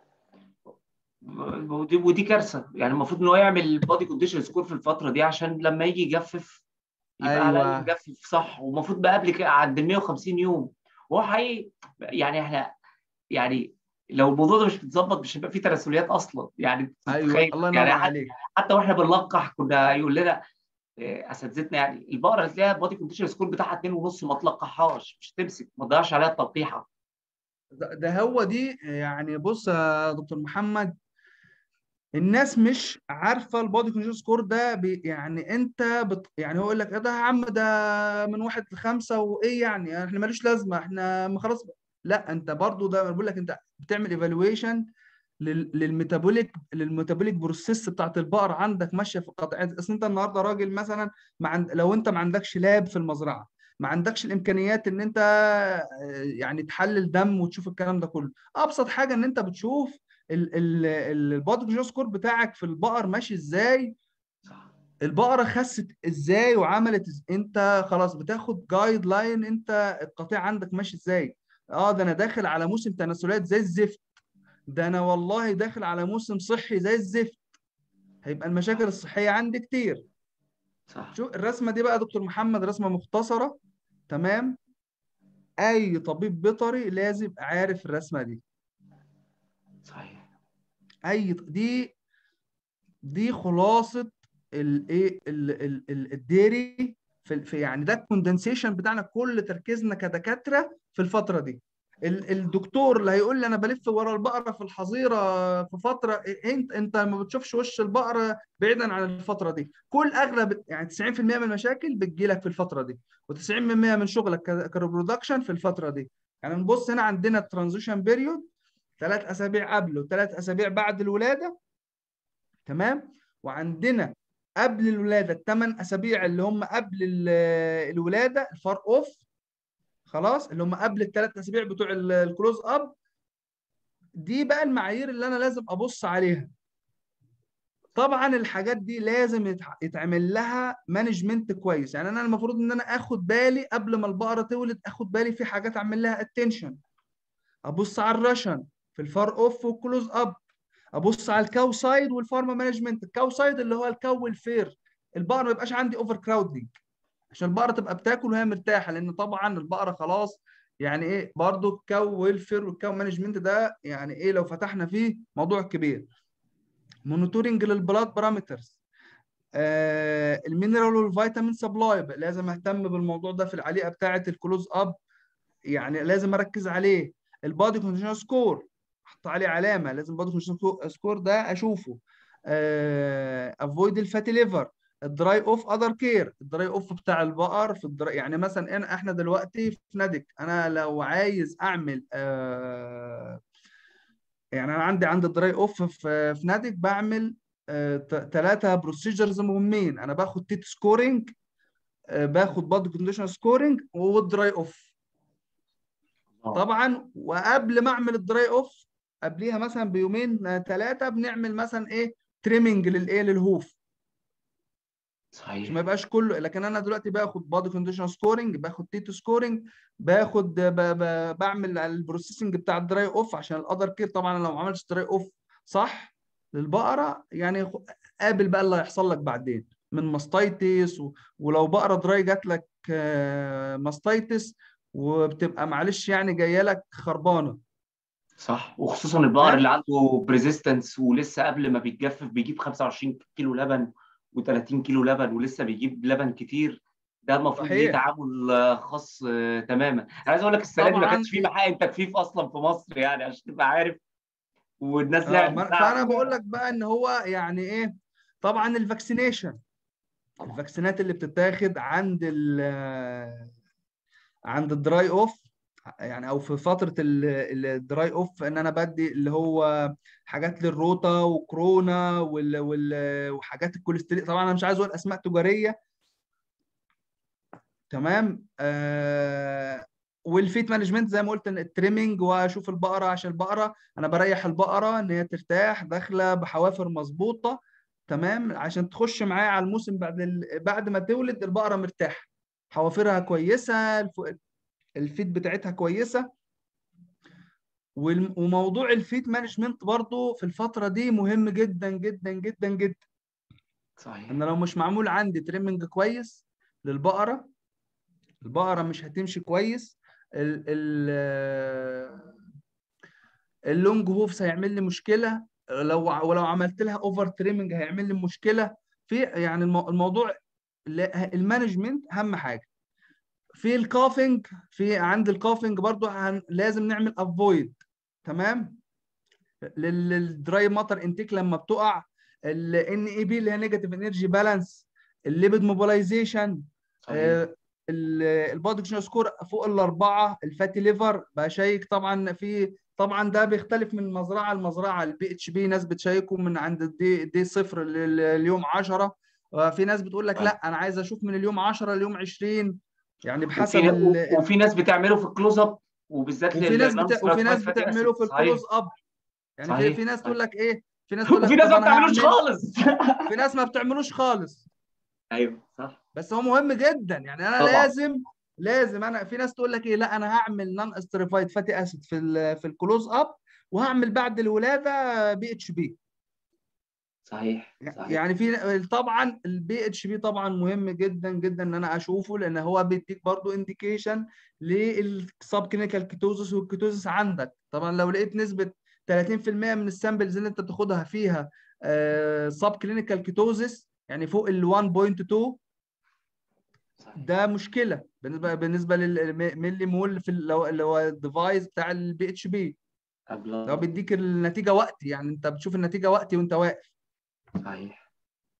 A: ودي ودي كارثه يعني المفروض ان هو يعمل البادي كونديشن سكور في الفتره دي عشان لما يجي يجفف يبقى على
B: أيوة.
A: الاقل مجفف صح ومفروض بقى قبل كده عند ال 150 يوم وهو حقيقي يعني احنا يعني لو الموضوع ده مش متظبط مش هيبقى فيه تناسليات اصلا يعني
B: ايوه
A: تتخيل
B: الله ينور
A: يعني حتى,
B: عليك
A: حتى واحنا بنلقح كنا يقول لنا إيه، اساتذتنا يعني البقره اللي تلاقيها البادي كونديشن سكور بتاعها 2 ونص ما تلقحهاش مش تمسك ما تضيعش عليها التلقيحه
B: ده ده هو دي يعني بص يا دكتور محمد الناس مش عارفه البادي كونجن سكور ده بي يعني انت بت يعني هو يقول لك إيه ده يا عم ده من واحد لخمسه وايه يعني احنا مالوش لازمه احنا ما خلاص لا انت برضو ده بقول لك انت بتعمل ايفالويشن للميتابوليك للميتابوليك بروسيس بتاعت البقر عندك ماشيه في قطعات اصل انت النهارده راجل مثلا ما عند... لو انت ما عندكش لاب في المزرعه ما عندكش الامكانيات ان انت آه، يعني تحلل دم وتشوف الكلام ده كله ابسط حاجه ان انت بتشوف البادي كونجن سكور بتاعك في البقر ماشي ازاي
A: صح
B: البقره خست ازاي وعملت إز... انت خلاص بتاخد جايد لاين انت القطيع عندك ماشي ازاي اه ده انا داخل على موسم تناسلات زي الزفت ده انا والله داخل على موسم صحي زي الزفت هيبقى المشاكل الصحيه عندي كتير
A: صح
B: شوف الرسمه دي بقى يا دكتور محمد رسمه مختصره تمام اي طبيب بيطري لازم يبقى عارف الرسمه دي
A: صحيح
B: اي دي دي خلاصه الايه الديري في في- يعني ده الكوندنسيشن بتاعنا كل تركيزنا كدكاتره في الفتره دي ال- الدكتور اللي هيقول لي انا بلف ورا البقره في الحظيره في فتره إيه- انت انت ما بتشوفش وش البقره بعيدا عن الفتره دي كل اغلب يعني 90% من المشاكل بتجي لك في الفتره دي و90% من شغلك كريبرودكشن في الفتره دي يعني نبص هنا عندنا الترانزيشن بيريود ثلاث اسابيع قبل وثلاث اسابيع بعد الولاده تمام وعندنا قبل الولاده الثمان اسابيع اللي هم قبل ال- الولاده الفار اوف خلاص اللي هم قبل الثلاث اسابيع بتوع ال- الكلوز اب دي بقى المعايير اللي انا لازم ابص عليها طبعا الحاجات دي لازم يتع- يتعمل لها مانجمنت كويس يعني انا المفروض ان انا اخد بالي قبل ما البقره تولد اخد بالي في حاجات اعمل لها اتنشن ابص على الرشن في الفار اوف والكلوز اب ابص على الكاو سايد والفارما مانجمنت الكاو سايد اللي هو الكو الفير البقره ما يبقاش عندي اوفر كراودنج عشان البقره تبقى بتاكل وهي مرتاحه لان طبعا البقره خلاص يعني ايه برضو الكو ويلفير والكو مانجمنت ده يعني ايه لو فتحنا فيه موضوع كبير مونيتورنج للبلاد بارامترز آه المينرال والفيتامين سبلاي لازم اهتم بالموضوع ده في العليقه بتاعه الكلوز اب يعني لازم اركز عليه البادي كونديشن سكور احط عليه علامه لازم البادي كونديشن سكور ده اشوفه افويد الفاتي ليفر الدراي اوف اذر كير الدراي اوف بتاع البقر في الدراي يعني مثلا أنا- احنا دلوقتي في نادك انا لو عايز اعمل آه يعني انا عندي عند الدراي اوف في في نادك بعمل ثلاثه بروسيجرز مهمين انا باخد تيت سكورنج باخد بادي كونديشن سكورنج والدراي اوف
A: آه.
B: طبعا وقبل ما اعمل الدراي اوف قبليها مثلا بيومين ثلاثه بنعمل مثلا ايه تريمنج للايه للهوف عشان ما
A: صحيح
B: يبقاش كله لكن انا دلوقتي باخد بادي كونديشن سكورنج باخد تيتو سكورنج باخد ب... ب... بعمل البروسيسنج بتاع الدراي اوف عشان الادر كير طبعا لو ما عملتش دراي اوف صح للبقره يعني خ- قابل بقى اللي هيحصل لك بعدين من ماستايتس و... ولو بقره دراي جات لك آه، ماستايتس وبتبقى معلش يعني جايه لك خربانه
A: صح وخصوصا البقر
B: فاهم؟
A: اللي عنده بريزيستنس ولسه قبل ما بيتجفف بيجيب 25 كيلو لبن و30 كيلو لبن ولسه بيجيب لبن كتير ده المفروض ليه
B: صحيح.
A: تعامل آه، خاص آه، تماما انا عايز اقول لك السنه دي ما
B: طبعاً.
A: كانش في محاقن تجفيف اصلا في مصر يعني عشان تبقى عارف والناس
B: آه،
A: لعبت
B: ما-
A: بتاع-
B: فانا بقول لك بقى ان هو يعني ايه طبعا الفاكسينيشن الفاكسينات اللي بتتاخد عند ال عند الدراي اوف يعني او في فتره ال- الدراي اوف ان انا بدي اللي هو حاجات للروتا وكورونا وال وال وحاجات الكوليسترول طبعا انا مش عايز اقول اسماء تجاريه تمام آه والفيت مانجمنت زي ما قلت إن التريمنج واشوف البقره عشان البقره انا بريح البقره ان هي ترتاح داخله بحوافر مظبوطه تمام عشان تخش معايا على الموسم بعد ال... بعد ما تولد البقره مرتاحه حوافرها كويسه الف... الفيت بتاعتها كويسه والم- وموضوع الفيت مانجمنت برضو في الفتره دي مهم جدا جدا جدا جدا
A: صحيح
B: ان لو مش معمول عندي تريمنج كويس للبقره البقره مش هتمشي كويس ال ال اللونج هوفس هيعمل لي مشكله لو ع- ولو عملت لها اوفر تريمنج هيعمل لي مشكله في يعني المو- الموضوع لا- المانجمنت اهم حاجه في الكافنج في عند الكافنج برضو هن لازم نعمل افويد تمام لل- للدراي ماتر انتيك لما بتقع الان اي بي اللي هي نيجاتيف انرجي بالانس الليبيد موبيلايزيشن
A: صحيح
B: البادي كونديشن سكور فوق الاربعه الفاتي ليفر بشيك طبعا في طبعا ده بيختلف من مزرعه لمزرعه البي اتش بي ناس بتشيكه من عند الدي دي صفر لل- اليوم 10 وفي ناس بتقول لك
A: آه.
B: لا انا عايز اشوف من اليوم 10 لليوم 20 يعني بحسب
A: وفي,
B: ال...
A: وفي ناس بتعمله في الكلوز اب وبالذات
B: وفي ناس بت...
A: للمانستر
B: وفي ناس
A: فاتي
B: بتعمله في
A: أسيد. صحيح.
B: الكلوز اب يعني في,
A: صحيح.
B: في ناس تقول لك ايه في ناس تقول لك
A: وفي ناس
B: طب
A: ما
B: أنا
A: بتعملوش
B: هعمل-
A: خالص
B: في ناس ما بتعملوش خالص
A: ايوه صح
B: بس هو مهم جدا يعني انا
A: طبعا.
B: لازم لازم انا في ناس تقول لك ايه لا انا هعمل نون استريفايد فاتي اسيد في ال في الكلوز اب وهعمل بعد الولاده بي اتش بي
A: صحيح صحيح
B: يعني في طبعا البي اتش بي طبعا مهم جدا جدا ان انا اشوفه لان هو بيديك برضو انديكيشن للسب كلينيكال كيتوزس والكيتوزس عندك طبعا لو لقيت نسبه 30% من السامبلز اللي انت تاخدها فيها سب كلينيكال كيتوزس يعني فوق ال 1.2
A: صحيح.
B: ده مشكله بالنسبه بالنسبه للملي مول في ال- لو اللي هو الديفايس بتاع البي اتش بي
A: قبل
B: لو بيديك النتيجه وقتي يعني انت بتشوف النتيجه وقتي وانت واقف
A: صحيح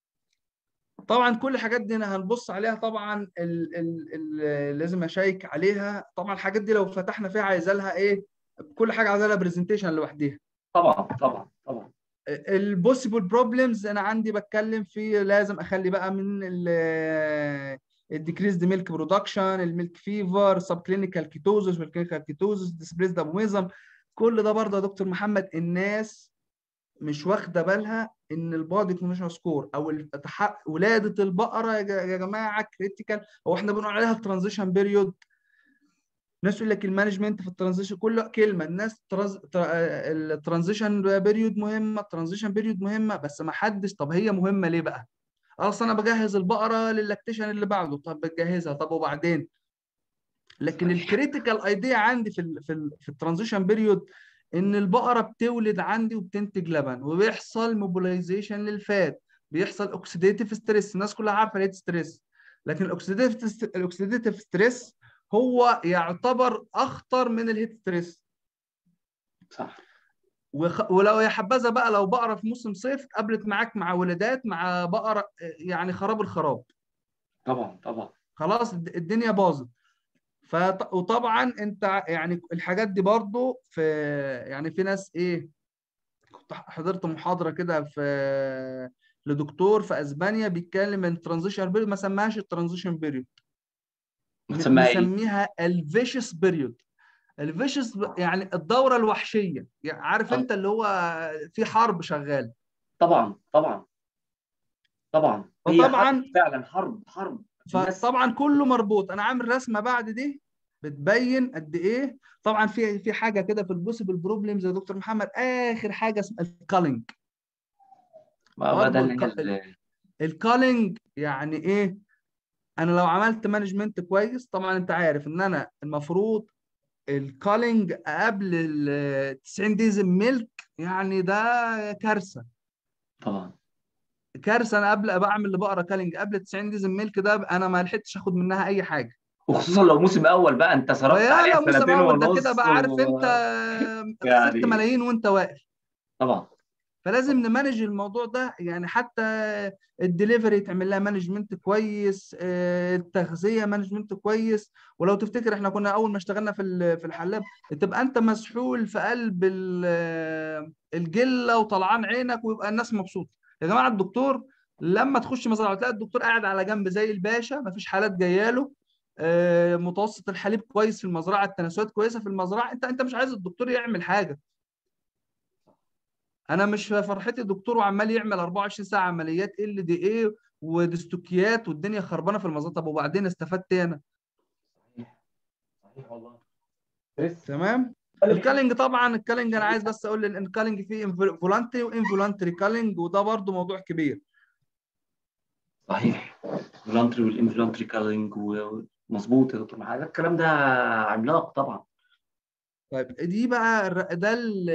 B: طبعا كل الحاجات دي انا هنبص عليها طبعا ال ال ال لازم اشيك عليها طبعا الحاجات دي لو فتحنا فيها عايزه لها ايه كل حاجه عايزه لها برزنتيشن لوحديها
A: طبعا طبعا طبعا
B: البوسيبل بروبلمز انا عندي بتكلم في لازم اخلي بقى من الديكريزد ميلك برودكشن الميلك فيفر سب كلينيكال كيتوزس والكلينيكال كيتوزس ديسبريسد ابوميزم كل ده برضه يا دكتور محمد الناس مش واخده بالها ان البادي كونديشن سكور او التح- ولاده البقره يا ج- يا جماعه كريتيكال هو احنا بنقول عليها الترانزيشن بيريود ناس يقول لك المانجمنت في الترانزيشن كل كلمه الناس ترانز... الترانزيشن بيريود مهمه الترانزيشن بيريود مهمه بس ما حدش طب هي مهمه ليه بقى؟ اصل انا بجهز البقره للاكتيشن اللي بعده طب بتجهزها طب وبعدين لكن
A: صحيح.
B: الكريتيكال ايديا عندي في ال في ال في الترانزيشن بيريود ان البقره بتولد عندي وبتنتج لبن وبيحصل موبيلايزيشن للفات بيحصل اوكسيديتيف ستريس الناس كلها عارفه الهيت ستريس لكن الاوكسيديتيف الاوكسيديتيف ستريس هو يعتبر اخطر من الهيت ستريس
A: صح
B: وخ... ولو يا حبذا بقى لو بقره في موسم صيف قابلت معاك مع ولادات مع بقره يعني خراب الخراب
A: طبعا طبعا
B: خلاص الد- الدنيا باظت فط... وطبعا انت يعني الحاجات دي برضو في يعني في ناس ايه كنت حضرت محاضره كده في لدكتور في اسبانيا بيتكلم ان الترانزيشن بيريود ما سماهاش الترانزيشن بيريود
A: بتسميها ايه؟
B: مسميها الفيشس بيريود الفيشس يعني الدوره الوحشيه يعني عارف
A: آه.
B: انت اللي هو في حرب شغال
A: طبعا طبعا طبعا هي
B: فطبعاً-
A: حرب فعلا حرب حرب الناس-
B: فطبعا كله مربوط انا عامل رسمه بعد دي بتبين قد ايه طبعا في في حاجه كده في البوسيبل بروبلمز يا دكتور محمد اخر حاجه اسمها الكالينج
A: ما هو ده اللي
B: برضه
A: هي ال-
B: الكالينج يعني ايه انا لو عملت مانجمنت كويس طبعا انت عارف ان انا المفروض الكالينج قبل ال 90 ديز ميلك يعني ده كارثه
A: طبعا
B: كارثه انا قبل بعمل لبقره كالينج قبل 90 ديز ميلك ده انا ما لحقتش اخد منها اي حاجه
A: وخصوصا لو موسم اول بقى انت صرفت
B: فيا
A: عليها
B: لو موسم
A: سنتين
B: اول ده
A: ونص
B: كده بقى عارف
A: و-
B: انت
A: يعني-
B: 6 ملايين وانت واقف
A: طبعا
B: فلازم نمانج الموضوع ده يعني حتى الدليفري تعمل لها مانجمنت كويس آه، التغذيه مانجمنت كويس ولو تفتكر احنا كنا اول ما اشتغلنا في ال- في الحلاب تبقى انت مسحول في قلب ال- الجله وطلعان عينك ويبقى الناس مبسوطه يا جماعه الدكتور لما تخش مزرعه تلاقي الدكتور قاعد على جنب زي الباشا مفيش حالات جايه له آه، متوسط الحليب كويس في المزرعه التناسلات كويسه في المزرعه انت انت مش عايز الدكتور يعمل حاجه انا مش فرحتي دكتور وعمال يعمل 24 ساعه عمليات ال دي ايه ودستوكيات والدنيا خربانه في المزرعه طب وبعدين استفدت إيه انا
A: صحيح والله
B: تمام الكالينج طبعا الكالينج انا عايز بس اقول ان الكالينج فيه فولانتري وانفولانتري كالينج وده برضو موضوع كبير
A: صحيح الفولانتري والانفولانتري كالينج مظبوط يا دكتور محمد الكلام ده عملاق طبعا
B: طيب دي بقى الر- ده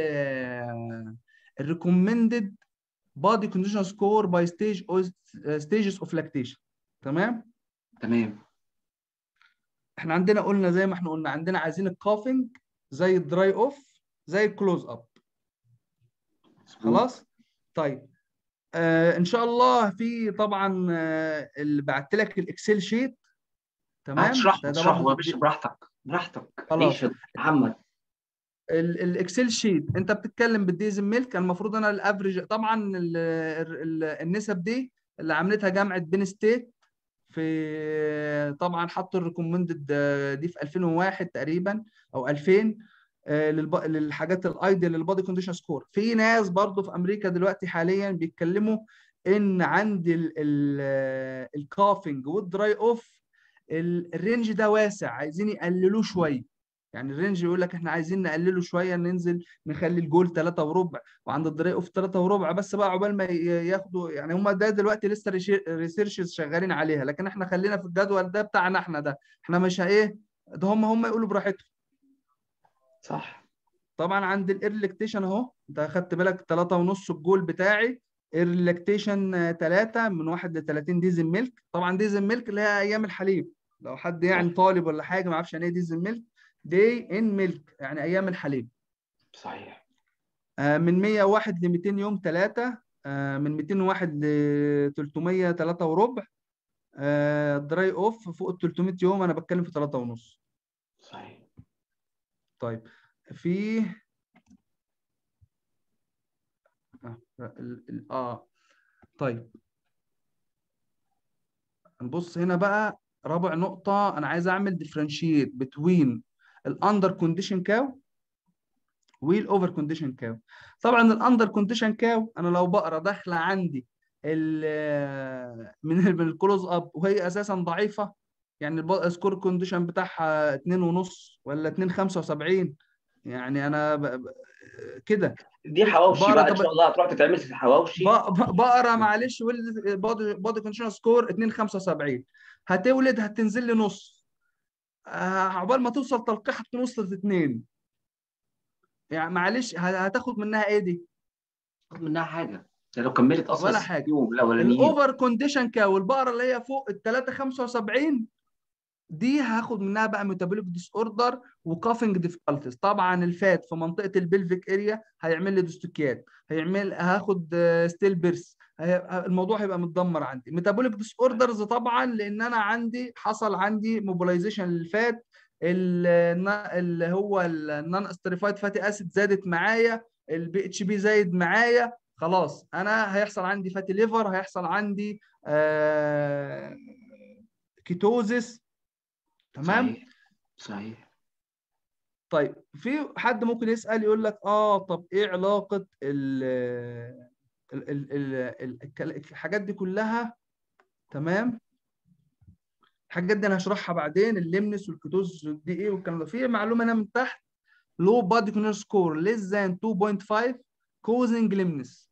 B: الريكومندد بادي كونديشن سكور باي ستيج ستيجز اوف لاكتيشن تمام
A: تمام
B: احنا عندنا قلنا زي ما احنا قلنا عندنا عايزين الكافنج زي الدراي اوف زي الكلوز اب
A: مظبوط.
B: خلاص طيب آه ان شاء الله في طبعا آه اللي بعت لك الاكسل شيت تمام
A: هتشرحه
B: ده- ده
A: تشرحه
B: برضه
A: يا باشا براحتك براحتك
B: خلاص.
A: عيش يا دكتور محمد
B: ال- الاكسل شيت انت بتتكلم بالديزل ميلك المفروض انا الافريج طبعا ال ال النسب دي اللي عملتها جامعه بين ستيت في طبعا حطوا الريكومندد دي في 2001 تقريبا او 2000 آه، للب... للحاجات الايدل للبادي كونديشن سكور في ناس برضو في امريكا دلوقتي حاليا بيتكلموا ان عند ال... ال... الكافنج والدراي اوف ال- الرينج ده واسع عايزين يقللوه شويه يعني الرينج يقول لك احنا عايزين نقلله شويه ننزل نخلي الجول 3 وربع وعند الدراي اوف 3 وربع بس بقى عقبال ما ي- ياخدوا يعني هم ده دلوقتي لسه ريسيرشز شغالين عليها لكن احنا خلينا في الجدول ده بتاعنا احنا ده احنا مش ايه ده هم هم يقولوا براحتهم
A: صح
B: طبعا عند الايرلكتيشن اهو انت اخدت بالك 3 ونص الجول بتاعي ايرلكتيشن 3 من 1 ل 30 ديزل ميلك طبعا ديزل ميلك اللي هي ايام الحليب لو حد يعني طالب ولا حاجه ما يعرفش يعني ايه ديزل ميلك دي ان ميلك يعني ايام الحليب
A: صحيح
B: آه، من 101 ل 200 يوم 3 من 201 ل 300 3 وربع دراي اوف فوق ال 300 يوم انا بتكلم في 3 ونص
A: صحيح
B: طيب في اه ال- ال- اه طيب نبص هنا بقى رابع نقطة أنا عايز أعمل ديفرنشيت بتوين الأندر كونديشن كاو والأوفر كونديشن كاو طبعا الأندر كونديشن كاو أنا لو بقرا داخلة عندي ال- من من الكلوز أب وهي أساسا ضعيفة يعني السكور كونديشن بتاعها 2 ونص ولا 2.75 يعني أنا ب... ب... كده
A: دي حواوشي
B: بقرا
A: بقى ان
B: طب-
A: شاء الله هتروح تتعمل في الحواوشي
B: ب- ب- بقرا معلش بودي بودي كونديشن سكور 2.75 هتولد هتنزل لي نص آه، عقبال ما توصل تلقيح تكون وصلت 2 يعني معلش ه- هتاخد منها ايه دي؟
A: تاخد منها حاجه ده لو كملت اصلا
B: ولا
A: الست
B: حاجة.
A: يوم الاولانيين
B: الاوفر كونديشن كاو البقره اللي هي فوق ال 3.75 دي هاخد منها بقى ميتابوليك ديس اوردر وكافنج ديفيكالتيز طبعا الفات في منطقه البلفيك اريا هيعمل لي ديستوكيات هيعمل هاخد ستيل بيرس هي- الموضوع هيبقى متدمر عندي ميتابوليك ديس اوردرز طبعا لان انا عندي حصل عندي موبيلايزيشن للفات ال- اللي هو النون استريفايد فاتي اسيد زادت معايا البي اتش بي زايد معايا خلاص انا هيحصل عندي فاتي ليفر هيحصل عندي آه كيتوزيس تمام
A: صحيح صحيح
B: طيب في حد ممكن يسال يقول لك اه طب ايه علاقه ال ال ال ال ال الحاجات دي كلها تمام الحاجات دي انا هشرحها بعدين الليمنس والكيتوز دي ايه والكلام ده في معلومه هنا من تحت لو بادي كونر سكور ليس ذان 2.5 كوزنج ليمنس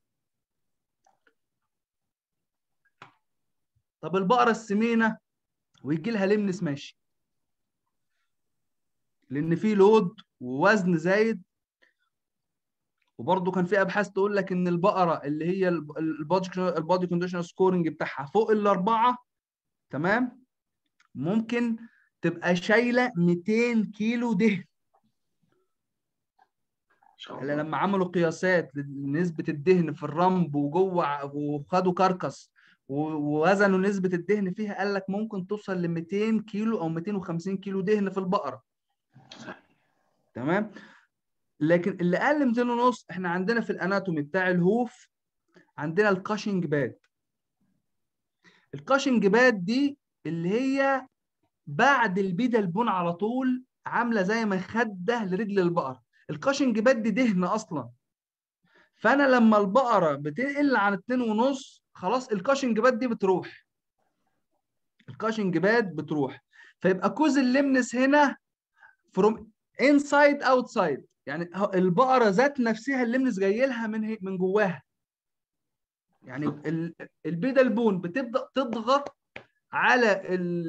B: طب البقره السمينه ويجي لها لمنس ماشي لان في لود ووزن زايد وبرضه كان في ابحاث تقول لك ان البقره اللي هي البادي كونديشن سكورنج بتاعها فوق الاربعه تمام ممكن تبقى شايله 200 كيلو دهن اللي لما عملوا قياسات لنسبه الدهن في الرمب وجوه وخدوا كركس ووزنوا نسبه الدهن فيها قال لك ممكن توصل ل 200 كيلو او 250 كيلو دهن في البقره تمام لكن اللي اقل من 200 ونص احنا عندنا في الاناتومي بتاع الهوف عندنا الكاشنج باد الكاشنج باد دي اللي هي بعد البيدا البون على طول عامله زي مخده لرجل البقره الكاشنج باد دي دهن اصلا فانا لما البقره بتقل عن 2 ونص خلاص الكاشنج باد دي بتروح الكاشنج باد بتروح فيبقى كوز اللمنس هنا فروم انسايد اوتسايد يعني البقره ذات نفسها اللمنس جاي لها من من جواها يعني البيدا البون بتبدا تضغط على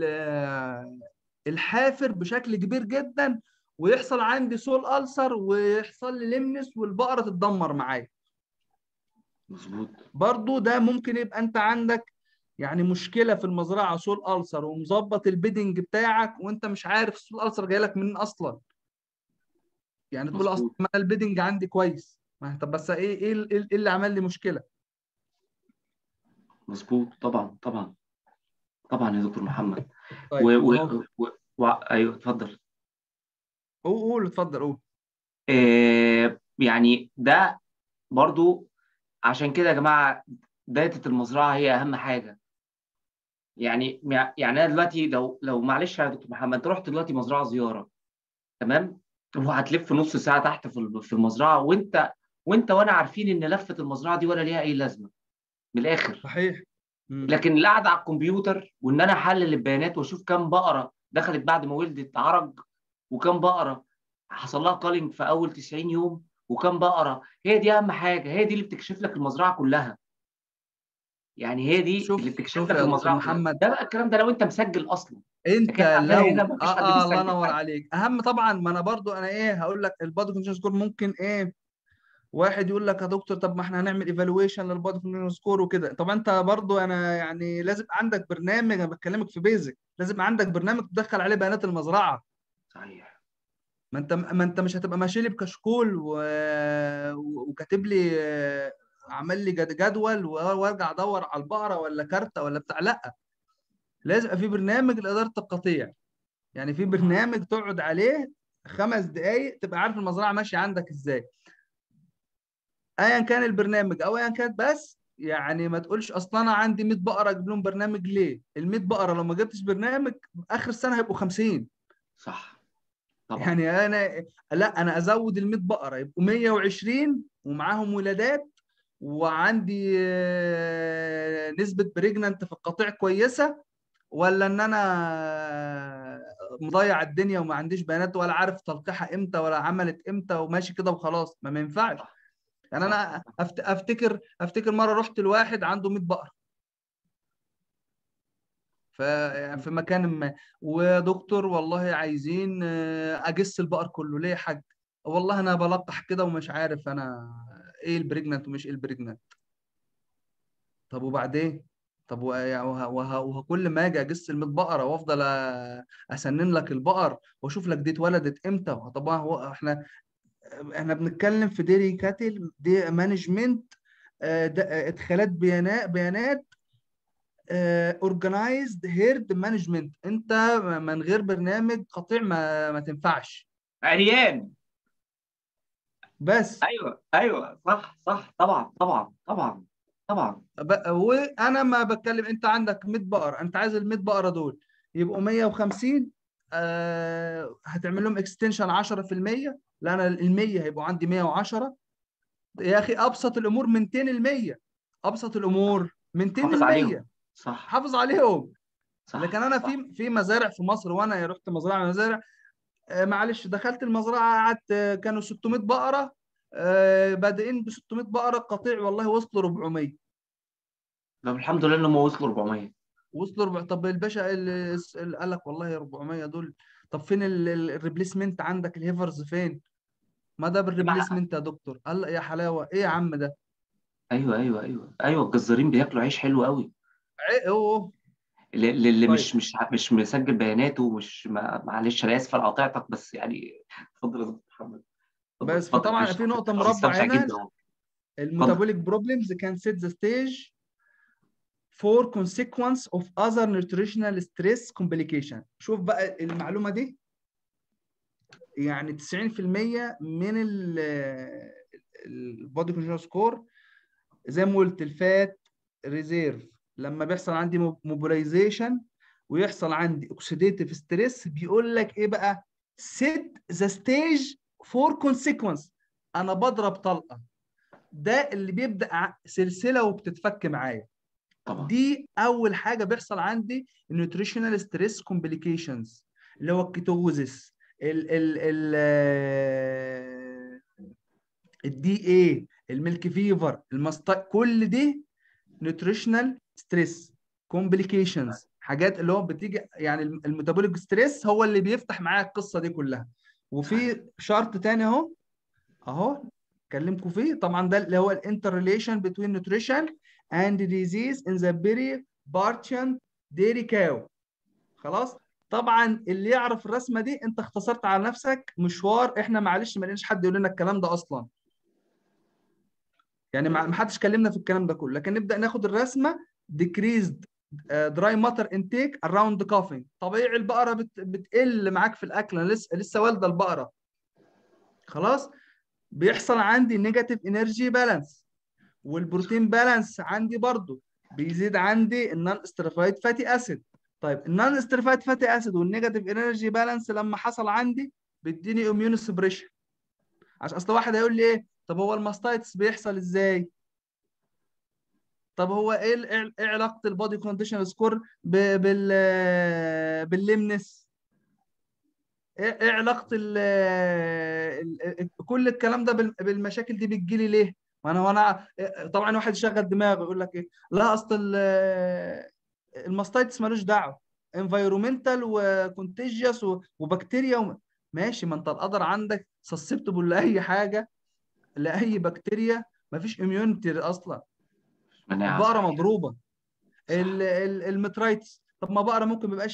B: الحافر بشكل كبير جدا ويحصل عندي سول ألسر ويحصل لي لمنس والبقره تتدمر معايا
A: مظبوط
B: برضو ده ممكن يبقى انت عندك يعني مشكله في المزرعه سول ألسر ومظبط البيدنج بتاعك وانت مش عارف السول ألسر جاي لك منين اصلا يعني تقول اصلا ما البيدنج عندي كويس ما طب بس ايه ايه ايه اللي عمل لي مشكله
A: مظبوط طبعا طبعا طبعا يا دكتور محمد طيب. و... و... و... و... ايوه اتفضل
B: قول قول اتفضل قول
A: إيه يعني ده برضو عشان كده يا جماعه داتا المزرعه هي اهم حاجه يعني يعني انا دلوقتي لو لو معلش يا دكتور محمد انت رحت دلوقتي مزرعه زياره تمام وهتلف نص ساعه تحت في المزرعه وانت وانت وانا عارفين ان لفه المزرعه دي ولا ليها اي لازمه من الاخر
B: صحيح
A: لكن القعده على الكمبيوتر وان انا احلل البيانات واشوف كام بقره دخلت بعد ما ولدت عرج وكام بقره حصل لها كالينج في اول 90 يوم وكام بقره هي دي اهم حاجه هي دي اللي بتكشف لك المزرعه كلها يعني هي دي
B: شوف
A: اللي بتكشف
B: شوف
A: لك
B: يا
A: المزرعه
B: دكتور محمد
A: ده بقى الكلام ده لو انت مسجل اصلا
B: انت
A: لكن عندنا
B: لو
A: هنا مفيش
B: اه,
A: حد
B: آه الله
A: بيسجل
B: ينور
A: حاجة.
B: عليك اهم طبعا ما انا برضو انا ايه هقول لك البادي كونديشن سكور ممكن ايه واحد يقول لك يا دكتور طب ما احنا هنعمل ايفالويشن للبادي كونديشن سكور وكده طب انت برضو انا يعني لازم عندك برنامج انا بكلمك في بيزك لازم عندك برنامج تدخل عليه بيانات المزرعه
A: صحيح
B: ما انت ما انت مش هتبقى ماشي لي بكشكول و... وكاتب لي آه، عمل لي جد- جدول و- وارجع ادور على البقره ولا كارته ولا بتاع لا لازم يبقى في برنامج لاداره القطيع يعني في برنامج تقعد عليه خمس دقائق تبقى عارف المزرعه ماشيه عندك ازاي ايا كان البرنامج او ايا كانت بس يعني ما تقولش اصلا انا عندي 100 بقره اجيب لهم برنامج ليه ال 100 بقره لو ما جبتش برنامج اخر السنه هيبقوا 50
A: صح طبعا
B: يعني انا لا انا ازود ال 100 بقره يبقوا 120 ومعاهم ولادات وعندي آه، نسبه بريجننت في القطيع كويسه ولا ان انا مضيع الدنيا وما عنديش بيانات ولا عارف تلقيحها امتى ولا عملت امتى وماشي كده وخلاص ما, ما ينفعش يعني انا أفت- افتكر افتكر مره رحت لواحد عنده 100 بقره ف يعني في مكان ما ودكتور والله عايزين آه، اجس البقر كله ليه يا حاج والله انا بلقح كده ومش عارف انا ايه البريجننت ومش ايه البريجننت طب وبعدين طب وه- وه- وه- وكل ما اجي اجس ال 100 بقره وافضل أ- اسنن لك البقر واشوف لك دي اتولدت امتى طبعا هو احنا احنا بنتكلم في ديري كاتل دي مانجمنت ادخالات بيانات بيانات اورجنايزد هيرد مانجمنت انت من غير برنامج قطيع ما ما تنفعش
A: عريان
B: بس
A: ايوه ايوه صح صح طبعا طبعا طبعا طبعا
B: ب- وانا ما بتكلم انت عندك 100 بقره انت عايز ال 100 بقره دول يبقوا 150 آه هتعمل لهم اكستنشن 10% لا انا ال 100 هيبقوا عندي 110 يا اخي ابسط الامور من 200 ل 100 ابسط الامور من 200
A: حافظ
B: ل 100
A: عليهم صح
B: حافظ عليهم
A: صح
B: لكن انا
A: صح.
B: في في مزارع في مصر وانا رحت مزرعه مزارع آه، معلش دخلت المزرعه قعدت آه، كانوا 600 بقره آه، بادئين ب 600 بقره قطيع والله وصلوا 400
A: طب الحمد لله انهم وصلوا 400
B: وصلوا ربع طب الباشا اللي اللي قال لك والله 400 دول طب فين ال- ال- الريبليسمنت عندك الهيفرز فين؟ ما ده بالريبليسمنت يا دكتور قال لا يا حلاوه ايه يا عم ده؟
A: ايوه ايوه ايوه ايوه الجزارين بياكلوا عيش حلو قوي
B: ايه هو
A: اللي اللي
B: طيب.
A: مش مش مش مسجل بياناته مش ما- معلش انا اسف انا قاطعتك بس يعني اتفضل يا دكتور محمد اتفضل،
B: بس
A: اتفضل،
B: فطبعا
A: معلش،
B: في نقطه
A: أنا
B: مربع
A: مستمتع
B: هنا
A: جدا
B: الميتابوليك بروبلمز كان set the stage for consequence of other nutritional stress complication شوف بقى المعلومه دي يعني 90% من البودي كونجنال سكور زي ما قلت الفات ريزيرف لما بيحصل عندي موبيلايزيشن ويحصل عندي اوكسيديتيف ستريس بيقول لك ايه بقى set the stage for consequence انا بضرب طلقه ده اللي بيبدا ع- سلسله وبتتفك معايا
A: طبعا
B: دي اول حاجه بيحصل عندي النيوتريشنال ستريس كومبليكيشنز اللي هو الكيتوزيس ال ال ال الدي اي الميلك فيفر المست كل دي نيوتريشنال ستريس كومبليكيشنز حاجات اللي هو بتيجي يعني الميتابوليك ستريس هو اللي بيفتح معايا القصه دي كلها وفي شرط تاني اهو اهو كلمكم فيه طبعا ده اللي هو الانتر ريليشن بين نيوتريشن and disease in the peri-Bartian dairy cow خلاص طبعا اللي يعرف الرسمه دي انت اختصرت على نفسك مشوار احنا معلش ما لقيناش حد يقول لنا الكلام ده اصلا يعني ما ما حدش كلمنا في الكلام ده كله لكن نبدا ناخد الرسمه decreased دراي ماتر انتيك اراوند كافينج طبيعي البقره بت... بتقل معاك في الاكل انا لسه لسه والده البقره خلاص بيحصل عندي نيجاتيف انرجي بالانس والبروتين بالانس عندي برضو بيزيد عندي النون استرفايد فاتي اسيد طيب النون استرفايد فاتي اسيد والنيجاتيف انرجي بالانس لما حصل عندي بيديني اميون سبريشن عشان اصل واحد هيقول لي ايه طب هو الماستايتس بيحصل ازاي طب هو ايه ال- ايه إيه علاقه البودي كونديشن سكور بال باللمنس ايه إيه علاقه ال ال- كل الكلام ده بال- بالمشاكل دي بتجيلي ليه ما انا وانا طبعا واحد يشغل دماغه يقول لك ايه لا اصل ال- الماستايتس ملوش دعوه انفايرومنتال وكونتيجيوس وبكتيريا وم... ماشي ما انت القدر عندك سسبتبل لاي حاجه لاي بكتيريا مفيش اميونيتي اصلا
A: مناعة
B: البقره
A: صحيح.
B: مضروبه
A: صح.
B: ال- ال- المترايتس طب ما بقره ممكن ما يبقاش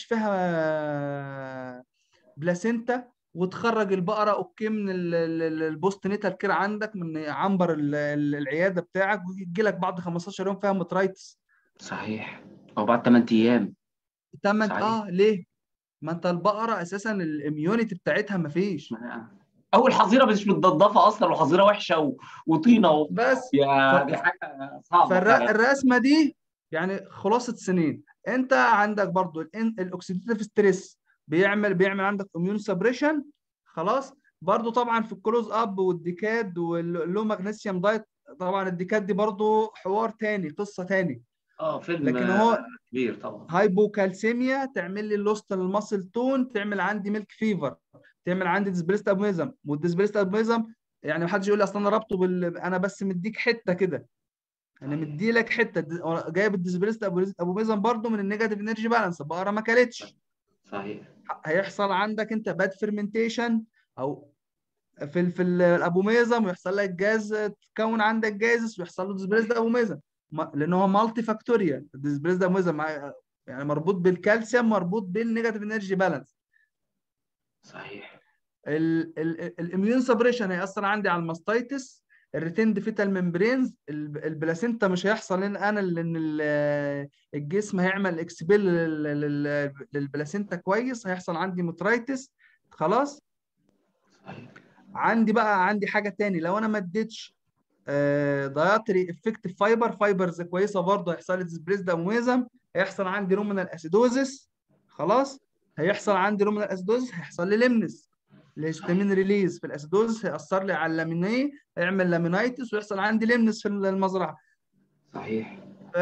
B: فيها بلاسينتا وتخرج البقره اوكي من ال- ال- ال- البوست نيتال كير عندك من عنبر ال- ال- العياده بتاعك ويجي لك بعد 15 يوم فيها مترايتس
A: صحيح او بعد 8 ايام
B: تمن
A: صحيح.
B: اه ليه؟ ما انت البقره اساسا الاميونيتي بتاعتها ما فيش
A: مناعة. او الحظيره مش متضفه اصلا وحظيره وحشه و... وطينه و...
B: بس
A: يا
B: ف-
A: دي حاجه صعبه فعلا.
B: فالرسمه دي يعني خلاصه سنين انت عندك برضو الاكسيديتيف ستريس بيعمل بيعمل عندك اميون سبريشن خلاص برضو طبعا في الكلوز اب والديكاد واللو ماغنيسيوم دايت طبعا الديكاد دي برضو حوار تاني قصه تاني
A: اه فيلم
B: لكن هو
A: كبير طبعا
B: هايبوكالسيميا تعمل لي لوست للماسل تون تعمل عندي ميلك فيفر تعمل عندي ديسبريست ابوميزم والديسبريست ابوميزم يعني ما حدش يقول لي اصل انا رابطه بال انا بس مديك حته كده انا مدي لك حته د- جايب الديسبريست ابوميزم برضو من النيجاتيف انرجي بالانس البقره ما كلتش
A: صحيح
B: هيحصل عندك انت باد فيرمنتيشن او في ال في ال- الابوميزم ويحصل لك جاز تكون عندك جازس ويحصل له ديسبريست ابوميزم ما- لان هو مالتي فاكتوريال الديسبريست ابوميزم مع- يعني مربوط بالكالسيوم مربوط بالنيجاتيف انرجي بالانس
A: صحيح
B: الاميون سبريشن هيأثر عندي على الماستايتس الريتيند فيتال ممبرينز البلاسينتا مش هيحصل لان انا لان ال- الجسم هيعمل اكسبيل للبلاسينتا كويس هيحصل عندي مترايتس خلاص
A: صحيح
B: عندي بقى عندي حاجه تاني لو انا ما اديتش دايتري افكتيف فايبر فايبرز كويسه برضه هيحصل لي ديسبريس دامويزم هيحصل عندي رومينال اسيدوزس خلاص هيحصل عندي لومينال اسيدوز هيحصل لي لمنس الهستامين ريليز في الاسيدوز هيأثر لي على اللامينيه هيعمل لامينايتس ويحصل عندي لمنس في المزرعه
A: صحيح
B: ف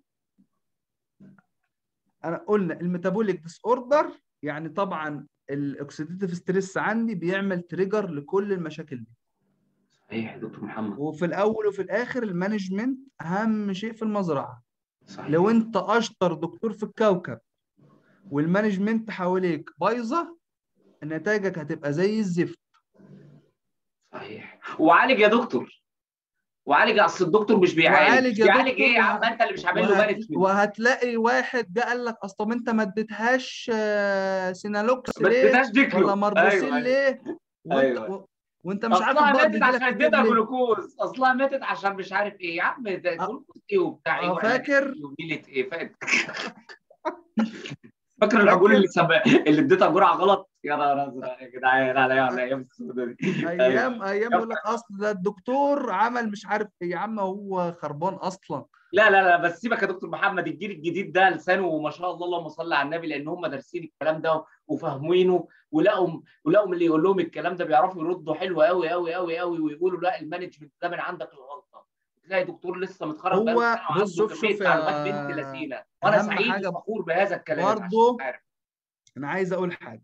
B: انا قلنا الميتابوليك ديس اوردر يعني طبعا الاكسيديتيف ستريس عندي بيعمل تريجر لكل المشاكل دي
A: صحيح يا دكتور محمد
B: وفي الاول وفي الاخر المانجمنت اهم شيء في المزرعه
A: صحيح
B: لو انت اشطر دكتور في الكوكب والمانجمنت حواليك بايظه نتائجك هتبقى زي الزفت
A: صحيح وعالج يا دكتور وعالج اصل الدكتور مش بيعالج
B: وعالج يا
A: بيعالج
B: دكتور
A: ايه يا عم
B: وه-
A: انت اللي مش عامل له
B: وهت...
A: مانجمنت
B: وهتلاقي واحد جه قال لك اصل انت ما اديتهاش آه، سينالوكس
A: ما
B: ليه
A: اديتهاش ديكلو
B: ولا مربوسين
A: ايوه ايوه
B: ليه وانت
A: ايوه
B: و... وانت مش عارف
A: اصلها
B: البقر
A: ماتت
B: بيجي لك
A: عشان
B: في
A: اديتها
B: ليه
A: جلوكوز اصلها ماتت عشان مش عارف ايه يا عم ده
B: اه
A: جلوكوز ايه وبتاع ايه
B: اه
A: واحنا
B: فاكر
A: ونيله ايه فاكر فاكر العجول اللي سب... اللي اديتها جرعه غلط يا نهار ازرق يا جدعان على على الايام السوداء دي ايوه
B: ايام ايام يقول لك اصل ده الدكتور عمل مش عارف ايه يا عم هو خربان اصلا
A: لا لا لا بس سيبك يا دكتور محمد الجيل الجديد ده لسانه ما شاء الله اللهم صل على النبي لان هم دارسين الكلام ده وفاهمينه ولقوا ولقوا اللي يقول لهم الكلام ده بيعرفوا يردوا حلو قوي قوي قوي قوي ويقولوا لا المانجمنت ده من عندك الغلطه تلاقي دكتور لسه متخرج بقاله
B: هو
A: سنه
B: بص
A: وعنده
B: شوف
A: كميه
B: شوف
A: معلومات
B: يا
A: بنت لذينه وانا
B: اهم
A: سعيد
B: حاجه
A: وفخور بهذا الكلام عشان
B: برضه
A: تبقى عارف
B: انا عايز اقول حاجه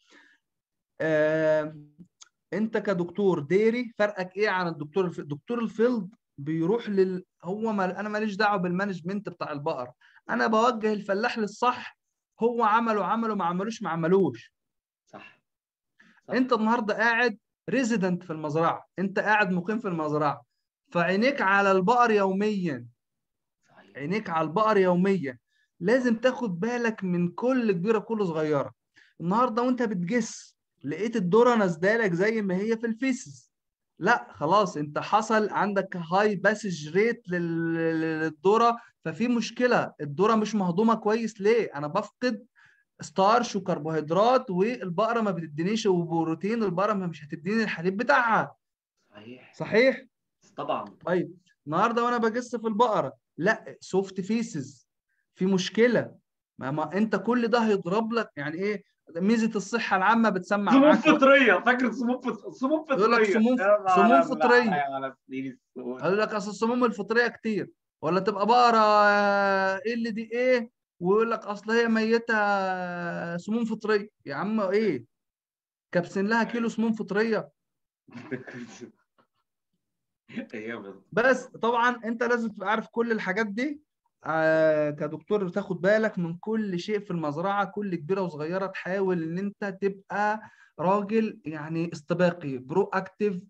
B: آه، انت كدكتور ديري فرقك ايه عن الدكتور الف... دكتور الفيلد بيروح لل هو ما... انا ماليش دعوه بالمانجمنت بتاع البقر انا بوجه الفلاح للصح هو عمله عمله ما عملوش ما عملوش
A: صح صح
B: انت النهارده قاعد ريزيدنت في المزرعه انت قاعد مقيم في المزرعه فعينيك على البقر يوميا
A: صحيح
B: عينيك على البقر يوميا لازم تاخد بالك من كل كبيره كل صغيره النهارده وانت بتجس لقيت الذره نازلالك زي ما هي في الفيسز لا خلاص انت حصل عندك هاي باسج ريت للذره ففي مشكله الذره مش مهضومه كويس ليه انا بفقد ستارش وكربوهيدرات والبقره ما بتدينيش وبروتين البقره ما مش هتديني الحليب بتاعها
A: صحيح
B: صحيح
A: طبعا
B: طيب النهارده وانا بجس في البقره لا سوفت فيسز في مشكله ما, ما انت كل ده هيضرب لك يعني ايه ميزه الصحه العامه بتسمع
A: سموم
B: معاك
A: فطريه فاكر سموم فط... سموم فطريه
B: يقول لك سموم-
A: يا نهار
B: سموم
A: أزرق
B: فطرية.
A: يا على سنين السود.
B: قال لك اصل السموم الفطريه كتير ولا تبقى بقره ايه اللي دي ايه ويقول لك اصل هي ميته سموم فطريه يا عم ايه كابسين لها كيلو سموم فطريه
A: ايام يا دكتور.
B: بس طبعا انت لازم تبقى عارف كل الحاجات دي آه كدكتور تاخد بالك من كل شيء في المزرعه كل كبيره وصغيره تحاول ان انت تبقى راجل يعني استباقي برو اكتيف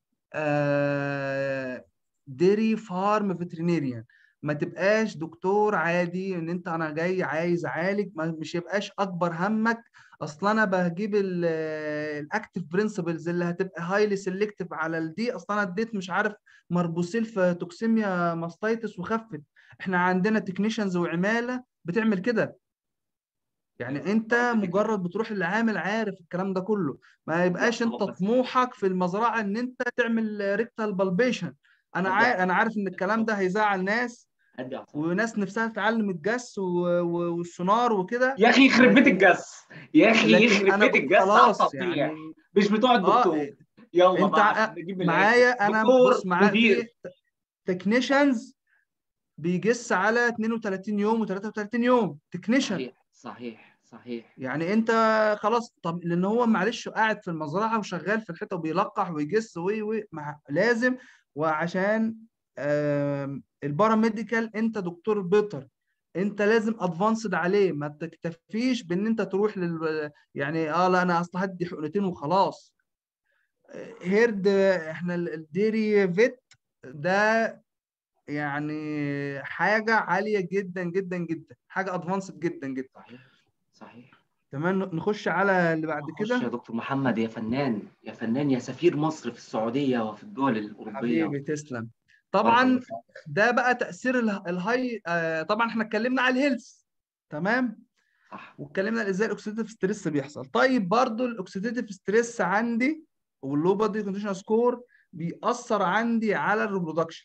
B: آه ديري فارم فيترينيريان ما تبقاش دكتور عادي ان انت انا جاي عايز اعالج ما مش يبقاش اكبر همك اصل انا بجيب الاكتيف برنسبلز اللي هتبقى هايلي سيلكتيف على الدي اصل انا اديت مش عارف مربوسيل في توكسيميا ماستايتس وخفت احنا عندنا تكنيشنز وعماله بتعمل كده يعني انت مجرد بتروح للعامل عارف الكلام ده كله ما يبقاش انت
A: خلاص.
B: طموحك في المزرعه ان انت تعمل ريكتال بالبيشن انا عارف انا عارف ان الكلام ده هيزعل ناس
A: هدي أعصابك.
B: وناس نفسها تتعلم الجس و- و- والسونار وكده
A: يا اخي يخرب بيت
B: لكن-
A: الجس يا اخي
B: لكن
A: يخرب
B: انا
A: بيت
B: قلت
A: الجس
B: خلاص
A: على التقطيع.
B: يعني
A: مش بتوع الدكتور
B: اه
A: يلا
B: انت
A: بقى
B: ع-
A: عشان نجيب من
B: معايا
A: الآخر.
B: انا
A: دكتور
B: بص معايا
A: مدير
B: في تكنيشنز بيجس على 32 يوم و33 يوم تكنيشن
A: صحيح صحيح صحيح
B: يعني انت خلاص طب لان هو معلش قاعد في المزرعه وشغال في الحته وبيلقح ويجس وي وي مع لازم وعشان آم، الباراميديكال انت دكتور بيطر انت لازم ادفانسد عليه ما تكتفيش بان انت تروح لل يعني اه لا انا اصل هدي حقنتين وخلاص هيرد احنا ال- الديري فيت ده يعني حاجه عاليه جدا جدا جدا حاجه ادفانسد جدا جدا
A: صحيح صحيح
B: تمام نخش على اللي بعد
A: خش يا
B: كده
A: دكتور محمد يا فنان يا فنان يا سفير مصر في السعوديه وفي الدول الاوروبيه
B: حبيبي تسلم طبعا ده بقى تاثير اله- الهاي آه طبعا احنا اتكلمنا على الهيلث تمام
A: صح
B: واتكلمنا ازاي الاكسيديتيف ستريس بيحصل طيب برضو الاكسيديتيف ستريس عندي واللو بادي كونديشن سكور بيأثر عندي على الريبرودكشن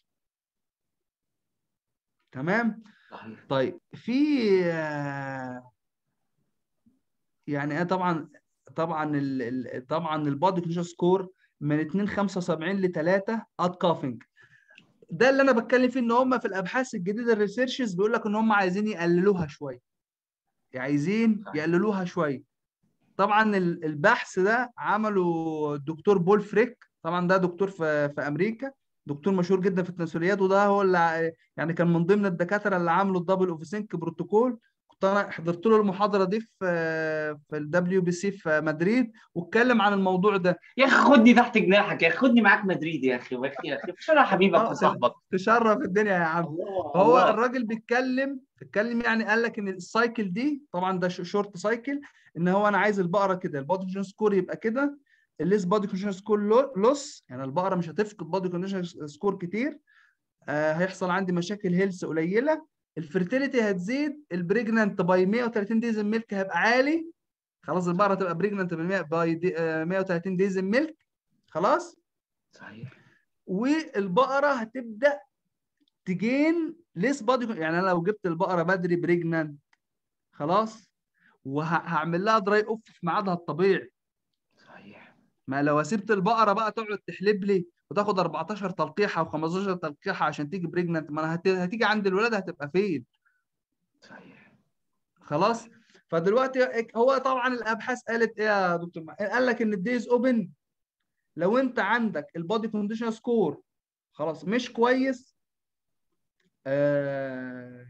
B: تمام
A: صحيح
B: طيب في آه، يعني ايه طبعا طبعا ال ال طبعا البادي كونشن سكور من 2.75 ل 3 ات كافنج ده اللي انا بتكلم فيه ان هم في الابحاث الجديده الريسيرشز بيقول لك ان هم عايزين يقللوها شويه عايزين يقللوها شويه طبعا ال- البحث ده عمله الدكتور بول فريك طبعا ده دكتور في في امريكا دكتور مشهور جدا في التناسليات وده هو اللي ع- يعني كان من ضمن الدكاتره اللي عملوا الدبل اوف سينك بروتوكول كنت انا حضرت له المحاضره دي في في الدبليو بي سي في مدريد واتكلم عن الموضوع ده
A: يا اخي خدني تحت جناحك يا اخي خدني معاك مدريد يا اخي يا اخي يا اخي شرح حبيبك
B: آه،
A: وصاحبك
B: تشرف الدنيا يا عم
A: الله
B: فهو
A: الله.
B: الراجل بيتكلم اتكلم يعني قال لك ان السايكل دي طبعا ده شورت سايكل ان هو انا عايز البقره كده البادي كونديشن سكور يبقى كده الليس بادي كونديشن سكور لوس يعني البقره مش هتفقد بادي كونديشن سكور كتير آه هيحصل عندي مشاكل هيلث قليله الفيرتيليتي هتزيد البريجننت باي 130 دايز ميلك هيبقى عالي خلاص البقره تبقى بريجننت باي 130 دايز ميلك خلاص
A: صحيح
B: والبقره هتبدا تجين ليس بادي يعني انا لو جبت البقره بدري بريجننت خلاص وهعمل لها دراي اوف في ميعادها الطبيعي
A: صحيح
B: ما لو سبت البقره بقى تقعد تحلب لي وتاخد 14 تلقيحه او 15 تلقيحه عشان تيجي بريجننت ما انا هت- هتيجي عند الولاده هتبقى فين
A: صحيح
B: خلاص فدلوقتي هو طبعا الابحاث قالت ايه يا دكتور مع- قال لك ان الديز اوبن لو انت عندك البادي كونديشن سكور خلاص مش كويس آه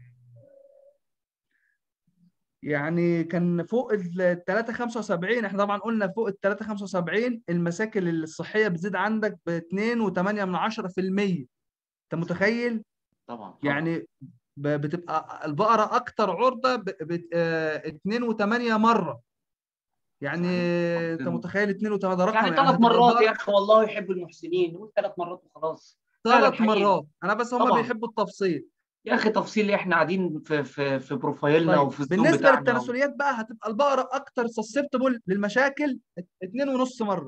B: يعني كان فوق ال 375 احنا طبعا قلنا فوق ال 375 المشاكل الصحيه بتزيد عندك ب 2.8 من 10% انت متخيل
A: طبعا طبعا.
B: يعني ب- بتبقى البقره اكتر عرضه ب ب- آه، 2.8 مره يعني
A: صحيح.
B: انت متخيل 2.8 ده رقم
A: يعني ثلاث
B: هتبقى
A: مرات
B: البقرة
A: يا اخي والله يحب المحسنين نقول ثلاث مرات وخلاص فعلا
B: ثلاث
A: حقيقي.
B: مرات انا بس هم
A: طبعاً.
B: بيحبوا التفصيل
A: يا اخي تفصيل احنا قاعدين في في في بروفايلنا
B: طيب
A: وفي الزوم
B: بالنسبه
A: بتاعنا
B: للتناسليات بقى هتبقى البقره اكتر سسبتبل للمشاكل اتنين ونص مره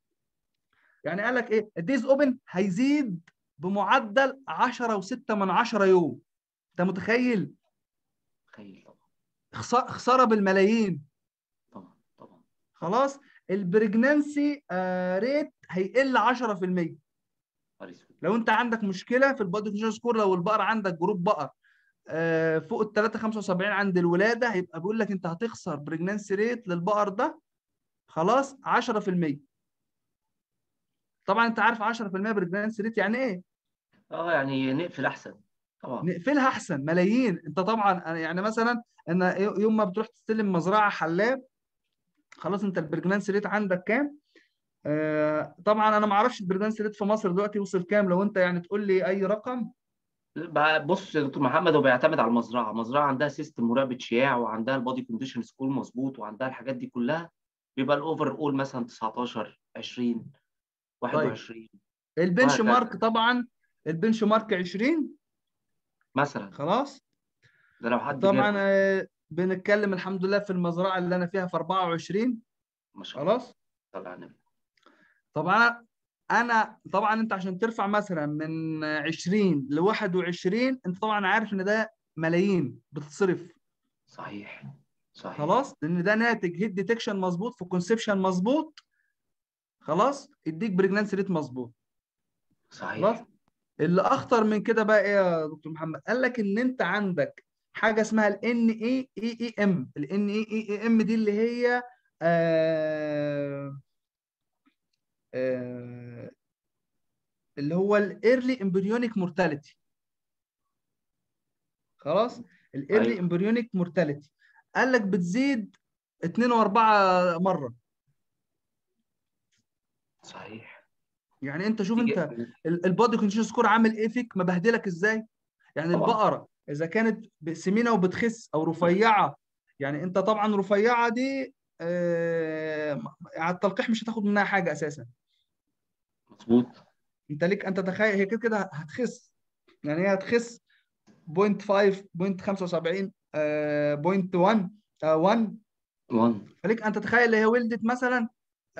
B: يعني قال لك ايه الديز اوبن هيزيد بمعدل 10 و6 من 10 يوم انت متخيل
A: تخيل طبعا
B: خسا- خساره بالملايين
A: طبعا طبعا
B: خلاص البريجنانسي آه ريت هيقل 10%
A: نهار اسود
B: لو انت عندك مشكله في البادي كونشن سكور لو البقر عندك جروب بقر آه، فوق ال 375 عند الولاده هيبقى بيقول لك انت هتخسر بريجنانسي ريت للبقر ده خلاص 10% طبعا انت عارف 10% بريجنانسي ريت يعني ايه
A: اه يعني نقفل احسن طبعا
B: نقفلها احسن ملايين انت طبعا أنا- يعني مثلا ان يوم ما بتروح تستلم مزرعه حلاب خلاص انت البريجنانسي ريت عندك كام آه طبعا انا ما اعرفش البريجنانسي ريت في مصر دلوقتي وصل كام لو انت يعني تقول لي اي رقم
A: بقى بص يا دكتور محمد هو بيعتمد على المزرعه، المزرعه عندها سيستم مراقبه شياع وعندها البادي كونديشن سكور مظبوط وعندها الحاجات دي كلها بيبقى الاوفر اول مثلا 19 20 21
B: البنش
A: وهكذا.
B: مارك طبعا البنش مارك 20
A: مثلا
B: خلاص
A: ده لو حد
B: طبعا
A: جاب
B: آه، بنتكلم الحمد لله في المزرعه اللي انا فيها في 24
A: ما شاء الله
B: خلاص
A: طلع النبي
B: طبعا انا طبعا انت عشان ترفع مثلا من 20 ل 21 انت طبعا عارف ان ده ملايين بتتصرف
A: صحيح صحيح
B: خلاص لان ده ناتج هيد ديتكشن مظبوط في كونسبشن مظبوط خلاص يديك بريجنانسي ريت مظبوط
A: صحيح
B: خلاص اللي اخطر من كده بقى ايه يا دكتور محمد قال لك ان انت عندك حاجه اسمها ال اي اي اي ام ال اي اي ام دي اللي هي آه آه اللي هو الايرلي امبريونيك مورتاليتي خلاص الايرلي
A: أيوة.
B: امبريونيك مورتاليتي قال لك بتزيد 2 و4 مره
A: صحيح
B: يعني انت شوف انت البادي كونديشن سكور عامل ايه فيك مبهدلك ازاي يعني
A: طبعا.
B: البقره اذا كانت سمينه وبتخس او رفيعه يعني انت طبعا رفيعه دي آه على التلقيح مش هتاخد منها حاجه اساسا
A: مظبوط
B: انت ليك انت تخيل هي كده كده هتخس يعني هي هتخس 0.5 0.75 آه 0.1 آه 1
A: 1
B: فليك انت تخيل هي ولدت مثلا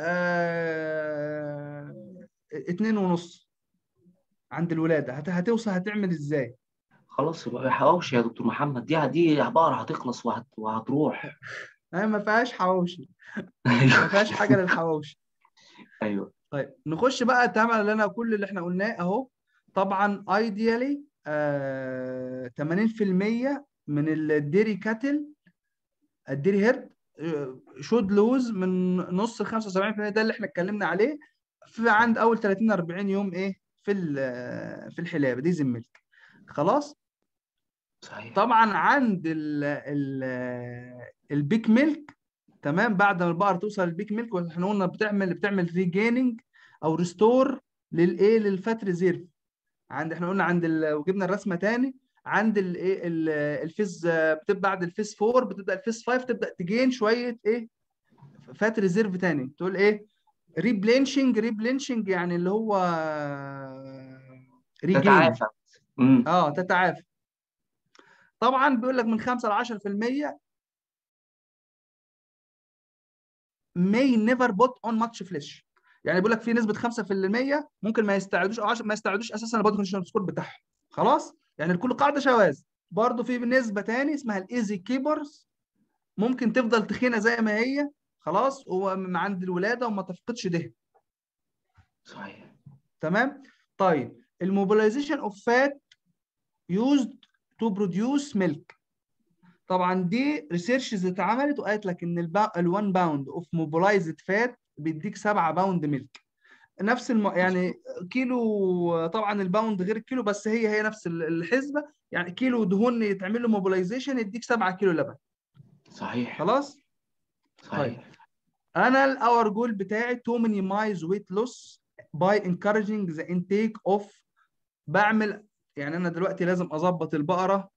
B: آه اتنين ونص عند الولاده هت- هتوصل هتعمل ازاي
A: خلاص يبقى حواوشي يا دكتور محمد دي دي بقرة هتخلص وهت... وهتروح
B: هي ما فيهاش حواوشي ما فيهاش حاجه للحواوشي
A: ايوه
B: طيب نخش بقى تعمل لنا كل اللي احنا قلناه اهو طبعا ايديالي آه 80% من الديري كاتل الديري هيرد شود لوز من نص ل 75% ده اللي احنا اتكلمنا عليه في عند اول 30 40 يوم ايه في في الحلاب دي زملك خلاص
A: صحيح
B: طبعا عند ال ال البيك ميلك تمام بعد ما البقره توصل للبيك ميلك واحنا قلنا بتعمل بتعمل ريجيننج او ريستور للايه للفات ريزيرف عند احنا قلنا عند ال... وجبنا الرسمه تاني عند الايه الفيز بتبقى بعد الفيز 4 بتبدا الفيز 5 تبدا تجين شويه ايه فات ريزيرف تاني تقول ايه ريبلينشنج ريبلينشنج يعني اللي هو ريجين
A: تتعافى مم.
B: اه تتعافى طبعا بيقول لك من 5 ل 10% may never put on much flesh يعني بيقول لك في نسبه 5% ممكن ما يستعدوش او 10 ما يستعدوش اساسا البودي كونديشن سكور بتاعهم خلاص يعني لكل قاعده شواذ برضه في نسبه تاني اسمها الايزي كيبرز ممكن تفضل تخينه زي ما هي خلاص ومن عند الولاده وما تفقدش ده
A: صحيح
B: تمام طيب الموبيلايزيشن اوف فات يوزد تو بروديوس ميلك طبعا دي ريسيرشز اتعملت وقالت لك ان ال1 باوند اوف موبيلايزد فات بيديك 7 باوند ميلك نفس الم... يعني كيلو طبعا الباوند غير الكيلو بس هي هي نفس الحسبه يعني كيلو دهون يتعمل له موبيلايزيشن يديك 7 كيلو لبن
A: صحيح
B: خلاص
A: صحيح
B: انا الاور جول بتاعي تو مينيمايز ويت لوس باي انكارجينج ذا انتيك اوف بعمل يعني انا دلوقتي لازم اظبط البقره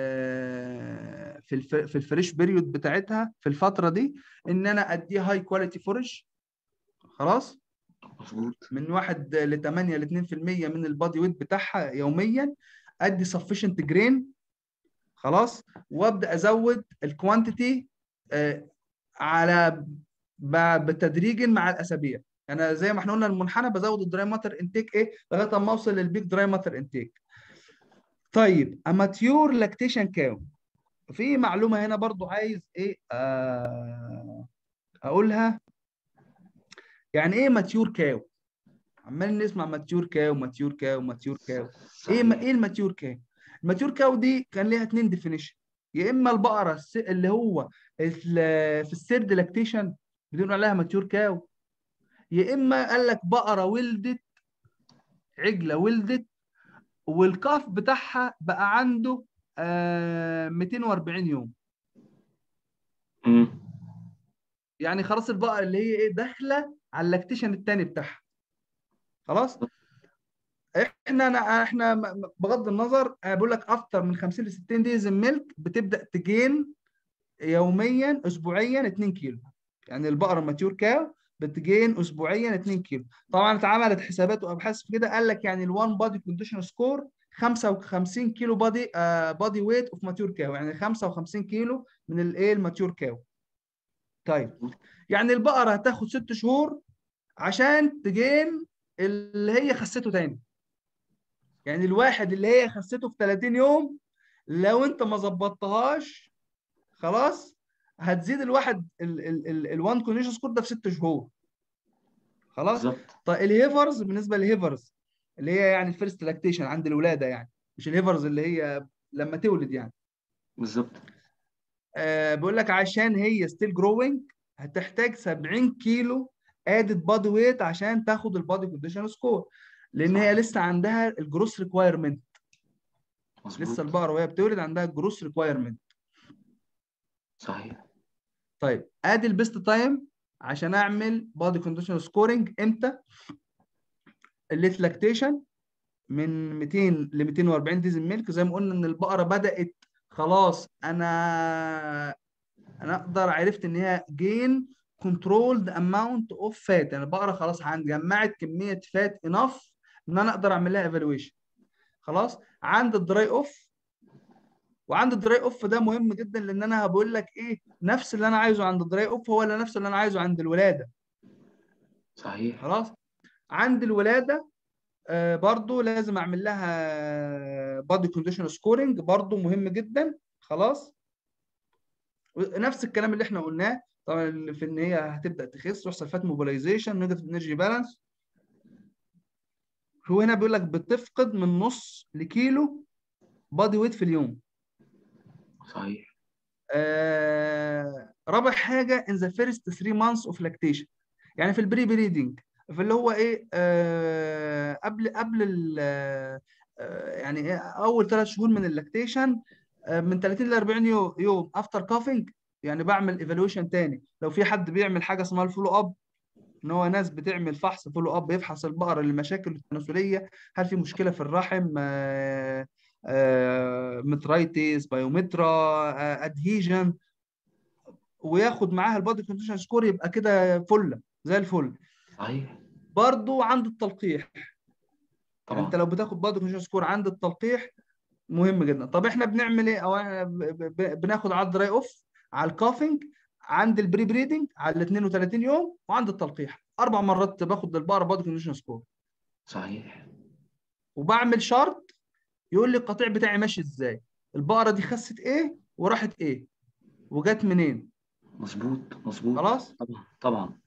B: في الف... في الفريش بيريود بتاعتها في الفتره دي ان انا اديها هاي كواليتي فورج خلاص
A: مظبوط
B: من 1 ل 8 ل 2% من البادي ويت بتاعها يوميا ادي سفشنت جرين خلاص وابدا ازود الكوانتيتي على بتدريج مع الاسابيع انا زي ما احنا قلنا المنحنى بزود الدراي ماتر انتيك ايه لغايه ما اوصل للبيك دراي ماتر انتيك طيب اماتيور لاكتيشن كاو في معلومه هنا برضو عايز ايه آه اقولها يعني ايه ماتيور كاو عمال نسمع ماتيور كاو ماتيور كاو ماتيور كاو ايه ما ايه الماتيور كاو الماتيور كاو دي كان ليها اتنين ديفينيشن يا اما البقره اللي هو في السيرد لاكتيشن بيقولوا عليها ماتيور كاو يا اما قال لك بقره ولدت عجله ولدت والكاف بتاعها بقى عنده آه 240 يوم
A: مم.
B: يعني خلاص البقره اللي هي ايه داخله على اللاكتيشن الثاني بتاعها خلاص احنا أنا احنا بغض النظر بقول لك اكتر من 50 ل 60 ديز الميلك بتبدا تجين يوميا اسبوعيا 2 كيلو يعني البقره ماتيور كاو بتجين اسبوعيا 2 كيلو طبعا اتعملت حسابات وابحاث في كده قال لك يعني ال1 بادي كونديشن سكور 55 كيلو بادي آه بادي ويت اوف ماتيور كاو يعني 55 كيلو من الايه الماتيور كاو طيب يعني البقره هتاخد 6 شهور عشان تجين اللي هي خسته تاني يعني الواحد اللي هي خسته في 30 يوم لو انت ما ظبطتهاش خلاص هتزيد الواحد ال1 كونديشن سكور ده في 6 شهور خلاص
A: بالظبط
B: طيب الهيفرز بالنسبه للهيفرز اللي هي يعني الفيرست لاكتيشن عند الولاده يعني مش الهيفرز اللي هي لما تولد يعني
A: بالظبط
B: آه بيقول لك عشان هي ستيل جروينج هتحتاج 70 كيلو ادد بادي ويت عشان تاخد البادي كونديشن سكور لان هي لسه عندها الجروس ريكوايرمنت لسه البقره وهي بتولد عندها الجروس ريكوايرمنت
A: صحيح
B: طيب ادي البيست تايم عشان اعمل بادي كونديشن سكورنج امتى الليت لاكتيشن من 200 ل 240 ديزل ميلك زي ما قلنا ان البقره بدات خلاص انا انا اقدر عرفت ان هي جين كنترولد اماونت اوف فات يعني البقره خلاص جمعت كميه فات انف ان انا اقدر اعمل لها ايفالويشن خلاص عند الدراي اوف وعند الدراي اوف ده مهم جدا لان انا بقول لك ايه نفس اللي انا عايزه عند الدراي اوف هو اللي نفس اللي انا عايزه عند الولاده
A: صحيح
B: خلاص عند الولاده آه برضو لازم اعمل لها بادي كونديشن سكورنج برضو مهم جدا خلاص نفس الكلام اللي احنا قلناه طبعا في ان هي هتبدا تخس يحصل فات موبيلايزيشن نيجاتيف انرجي بالانس هو هنا بيقول لك بتفقد من نص لكيلو بادي ويت في اليوم
A: صحيح
B: آه رابع حاجه in the first 3 months of lactation يعني في البري بريدنج في اللي هو ايه آه قبل قبل ال آه يعني إيه اول ثلاث شهور من اللاكتيشن آه من 30 ل 40 يوم يوم افتر كافينج يعني بعمل ايفالويشن تاني لو في حد بيعمل حاجه اسمها الفولو اب ان هو ناس بتعمل فحص فولو اب يفحص البقره للمشاكل التناسليه هل في مشكله في الرحم آه آه مترايتس بايومترا ادهيجن وياخد معاها البادي كونديشن سكور يبقى كده فله زي الفل
A: صحيح
B: برضو عند التلقيح
A: طبعا
B: انت لو بتاخد بادي كونديشن سكور عند التلقيح مهم جدا طب احنا بنعمل ايه او بناخد عرض دراي اوف على الكافنج عند البري بريدنج على ال 32 يوم وعند التلقيح اربع مرات باخد البقره بادي كونديشن سكور
A: صحيح
B: وبعمل شرط يقول لي القطيع بتاعي ماشي ازاي البقره دي خست ايه وراحت ايه وجت منين
A: مظبوط مظبوط
B: خلاص
A: طبعا طبعا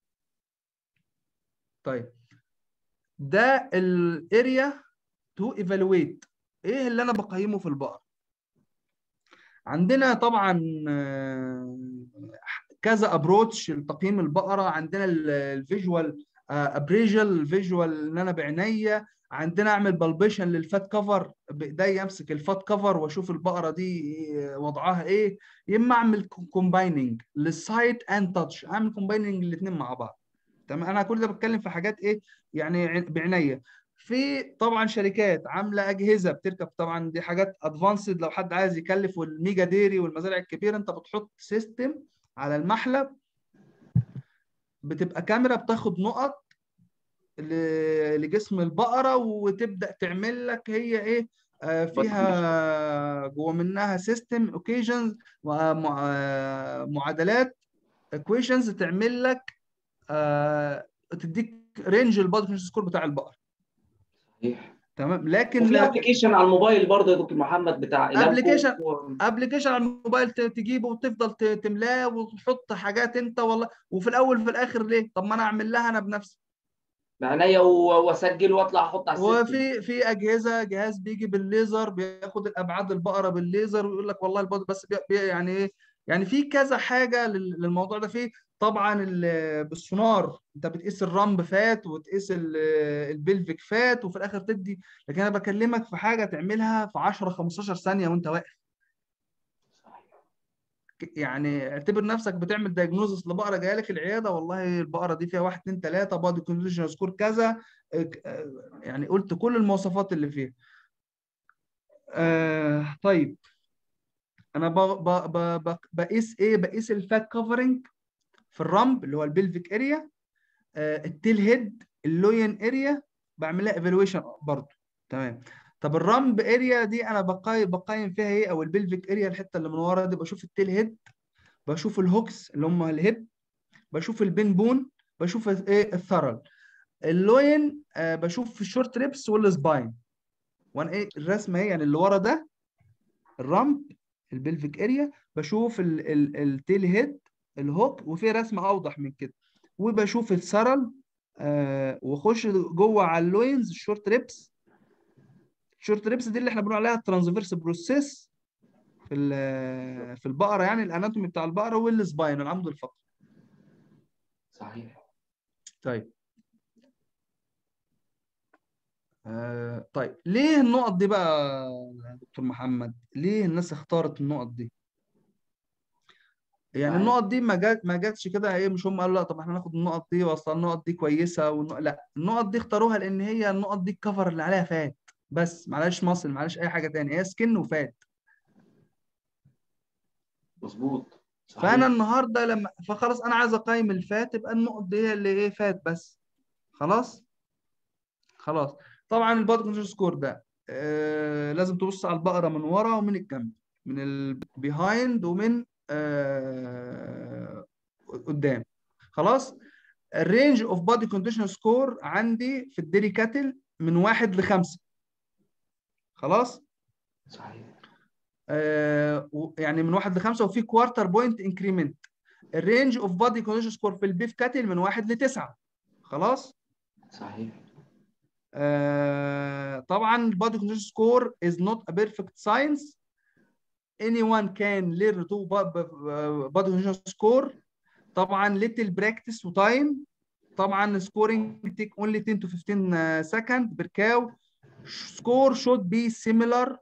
B: طيب ده الاريا تو ايفالويت ايه اللي انا بقيمه في البقر عندنا طبعا كذا ابروتش لتقييم البقره عندنا الفيجوال ابريجل الفيجوال ان انا بعينيا عندنا اعمل بالبيشن للفات كفر بايدي امسك الفات كفر واشوف البقره دي وضعها ايه يا اما اعمل كومبايننج للسايت اند تاتش اعمل كومبايننج الاثنين مع بعض تمام انا كل ده بتكلم في حاجات ايه يعني بعينيا في طبعا شركات عامله اجهزه بتركب طبعا دي حاجات ادفانسد لو حد عايز يكلف والميجا ديري والمزارع الكبيره انت بتحط سيستم على المحلب بتبقى كاميرا بتاخد نقط لجسم البقره وتبدا تعمل لك هي ايه آه فيها جوه منها سيستم اوكيجنز معادلات ايكويشنز تعمل لك آه تديك رينج البادي سكور بتاع البقر
A: صحيح
B: تمام لكن
A: وفي ابلكيشن على الموبايل برضه يا دكتور محمد بتاع
B: ابلكيشن ابلكيشن على الموبايل تجيبه وتفضل تملاه وتحط حاجات انت والله وفي الاول في الاخر ليه؟ طب ما انا اعمل لها انا بنفسي
A: بعينيا واسجل واطلع احط على السيستم
B: وفي في اجهزه جهاز بيجي بالليزر بياخد الابعاد البقره بالليزر ويقول لك والله البقره بس بي بي يعني ايه يعني في كذا حاجه للموضوع ده في طبعا بالسونار انت بتقيس الرامب فات وتقيس البلفيك فات وفي الاخر تدي لكن انا بكلمك في حاجه تعملها في 10 15 ثانيه وانت واقف يعني اعتبر نفسك بتعمل دايجنوزس لبقره جايه لك العياده والله البقره دي فيها 1 2 3 بادي كونديشن سكور كذا يعني قلت كل المواصفات اللي فيها آه طيب انا بقيس ايه بقيس الفات كفرنج في الرامب اللي هو البلفيك اريا آه التيل هيد اللوين اريا بعملها ايفالويشن برضه تمام طب الرامب اريا دي انا بقايم بقيم فيها ايه او البلفيك اريا الحته اللي من ورا دي بشوف التيل هيد بشوف الهوكس اللي هم الهيد بشوف البين بون بشوف ايه الثرل اللوين آه بشوف الشورت ريبس والسباين وانا ايه الرسمه ايه يعني اللي ورا ده الرامب البلفيك اريا بشوف التيل هيد الهوك وفي رسمه اوضح من كده وبشوف السرل آه واخش جوه على اللوينز الشورت ريبس الشورت ريبس دي اللي احنا بنقول عليها الترانسفيرس بروسيس في في البقره يعني الاناتومي بتاع البقره والسباين العمود الفقري
A: صحيح
B: طيب آه طيب ليه النقط دي بقى يا دكتور محمد ليه الناس اختارت النقط دي يعني النقط دي ما جات ما جاتش كده ايه مش هم قالوا لا طب احنا ناخد النقط دي واصل النقط دي كويسه والنقط... لا النقط دي اختاروها لان هي النقط دي الكفر اللي عليها فات بس معلش مصل معلش اي حاجه تاني هي سكن وفات
A: مظبوط
B: فانا النهارده لما فخلاص انا عايز اقيم الفات يبقى النقط دي هي اللي ايه فات بس خلاص خلاص طبعا البادي كونترول سكور ده آه لازم تبص على البقره من ورا ومن الجنب من البيهايند ومن آه قدام خلاص الرينج اوف بادي كونديشن سكور عندي في الديري كاتل من واحد لخمسه خلاص
A: صحيح
B: آه و- يعني من واحد لخمسه وفي كوارتر بوينت انكريمنت الرينج اوف بادي كونديشن سكور في البيف كاتل من واحد لتسعه خلاص
A: صحيح
B: آه طبعا البادي كونديشن سكور is not a perfect science anyone can learn to body condition score طبعا little practice وتايم طبعا scoring take only 10 to 15 second per cow score should be similar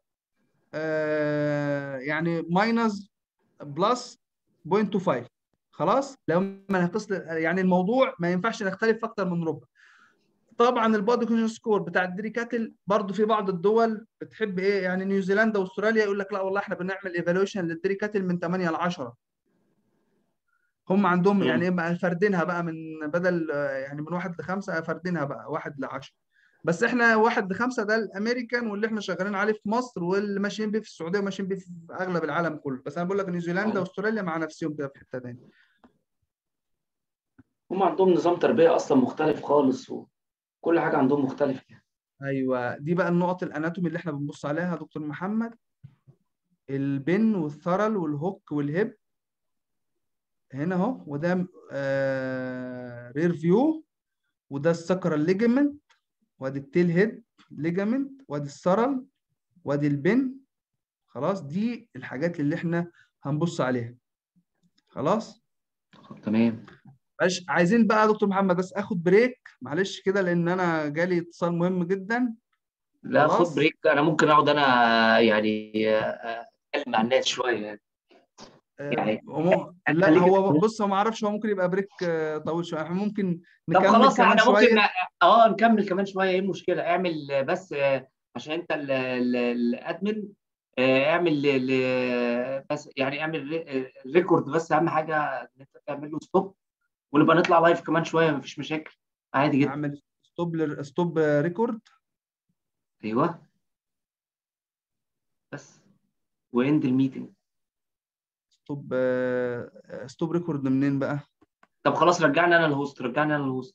B: آه يعني minus plus 0.25 خلاص لما نقص يعني الموضوع ما ينفعش نختلف اكتر من ربع طبعا البادي كونجن سكور بتاع الدريكاتل برضو في بعض الدول بتحب ايه يعني نيوزيلندا واستراليا يقول لك لا والله احنا بنعمل ايفالويشن للدريكاتل من 8 ل 10 هم عندهم
A: مم.
B: يعني بقى فردينها بقى من بدل آه، يعني من واحد لخمسه فردينها بقى واحد ل 10 بس احنا واحد لخمسه ده الامريكان واللي احنا شغالين عليه في مصر واللي ماشيين بيه في السعوديه وماشيين بيه في اغلب العالم كله بس انا بقول لك نيوزيلندا
A: أيوة.
B: واستراليا مع نفسهم كده في حته ثانيه
A: هم عندهم نظام تربية أصلا مختلف خالص وكل حاجة عندهم مختلفة
B: ايوه دي بقى النقط الاناتومي اللي احنا بنبص عليها يا دكتور محمد البن والثرل والهوك والهيب هنا اهو وده آه رير فيو وده السكرال ليجمنت وادي التيل هيد ليجمنت وادي الثرل وادي البن خلاص دي الحاجات اللي احنا هنبص عليها خلاص
A: تمام
B: معلش عايزين بقى يا دكتور محمد بس اخد بريك معلش كده لان انا جالي اتصال مهم جدا
A: لا
B: خلاص.
A: خد بريك أنا ممكن أقعد أنا يعني آه، أتكلم مع الناس شوية يعني
B: آه،
A: يعني
B: ومو... لا
A: خليك-
B: هو بص هو ما اعرفش هو ممكن يبقى بريك آه، طويل شويه احنا ممكن
A: طب
B: نكمل
A: خلاص
B: كمان
A: احنا
B: شويه
A: ممكن اه نكمل كمان شويه ايه المشكله اعمل بس آه، عشان انت ال- ال- الادمن آه، اعمل ل- ل- بس يعني اعمل ري- ريكورد بس اهم حاجه ان انت تعمل له ستوب ونبقى نطلع لايف كمان شويه مفيش مشاكل عادي جدا
B: اعمل ستوب لر... ستوب ريكورد
A: ايوه بس واند الميتنج
B: ستوب ستوب ريكورد منين بقى
A: طب خلاص رجعنا انا الهوست رجعنا انا الهوست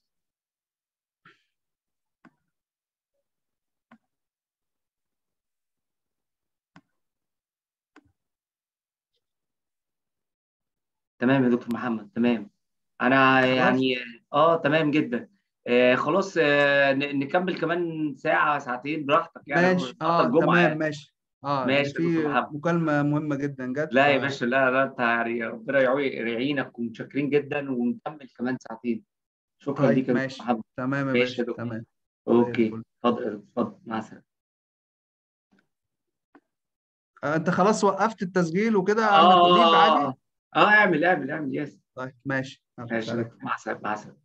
A: تمام يا دكتور محمد تمام انا
B: خلاص.
A: يعني اه تمام جدا آه خلاص آه ن- نكمل كمان ساعة ساعتين براحتك يعني
B: ماشي
A: النهارده
B: اه
A: الجمعة
B: تمام
A: يعني.
B: ماشي اه
A: ماشي
B: يعني
A: يا دكتور
B: في
A: محمد.
B: مكالمه مهمه جدا جت
A: لا يا
B: ف-
A: باشا لا لا انت يعني ربنا يعوي- يعينك ومتشكرين جدا ونكمل كمان ساعتين شكرا
B: طيب
A: ليك يا دكتور
B: ماشي
A: محمد
B: تمام يا
A: ماشي
B: باشا
A: يا دكتور.
B: تمام
A: اوكي
B: الفل.
A: اتفضل اتفضل مع السلامة
B: آه انت خلاص وقفت التسجيل وكده
A: اه
B: عندك ليف عادي
A: اه اه اعمل اعمل اعمل يس
B: طيب ماشي يلا،
A: ماشي يا
B: سلام.
A: دكتور. مع السلامة مع السلامة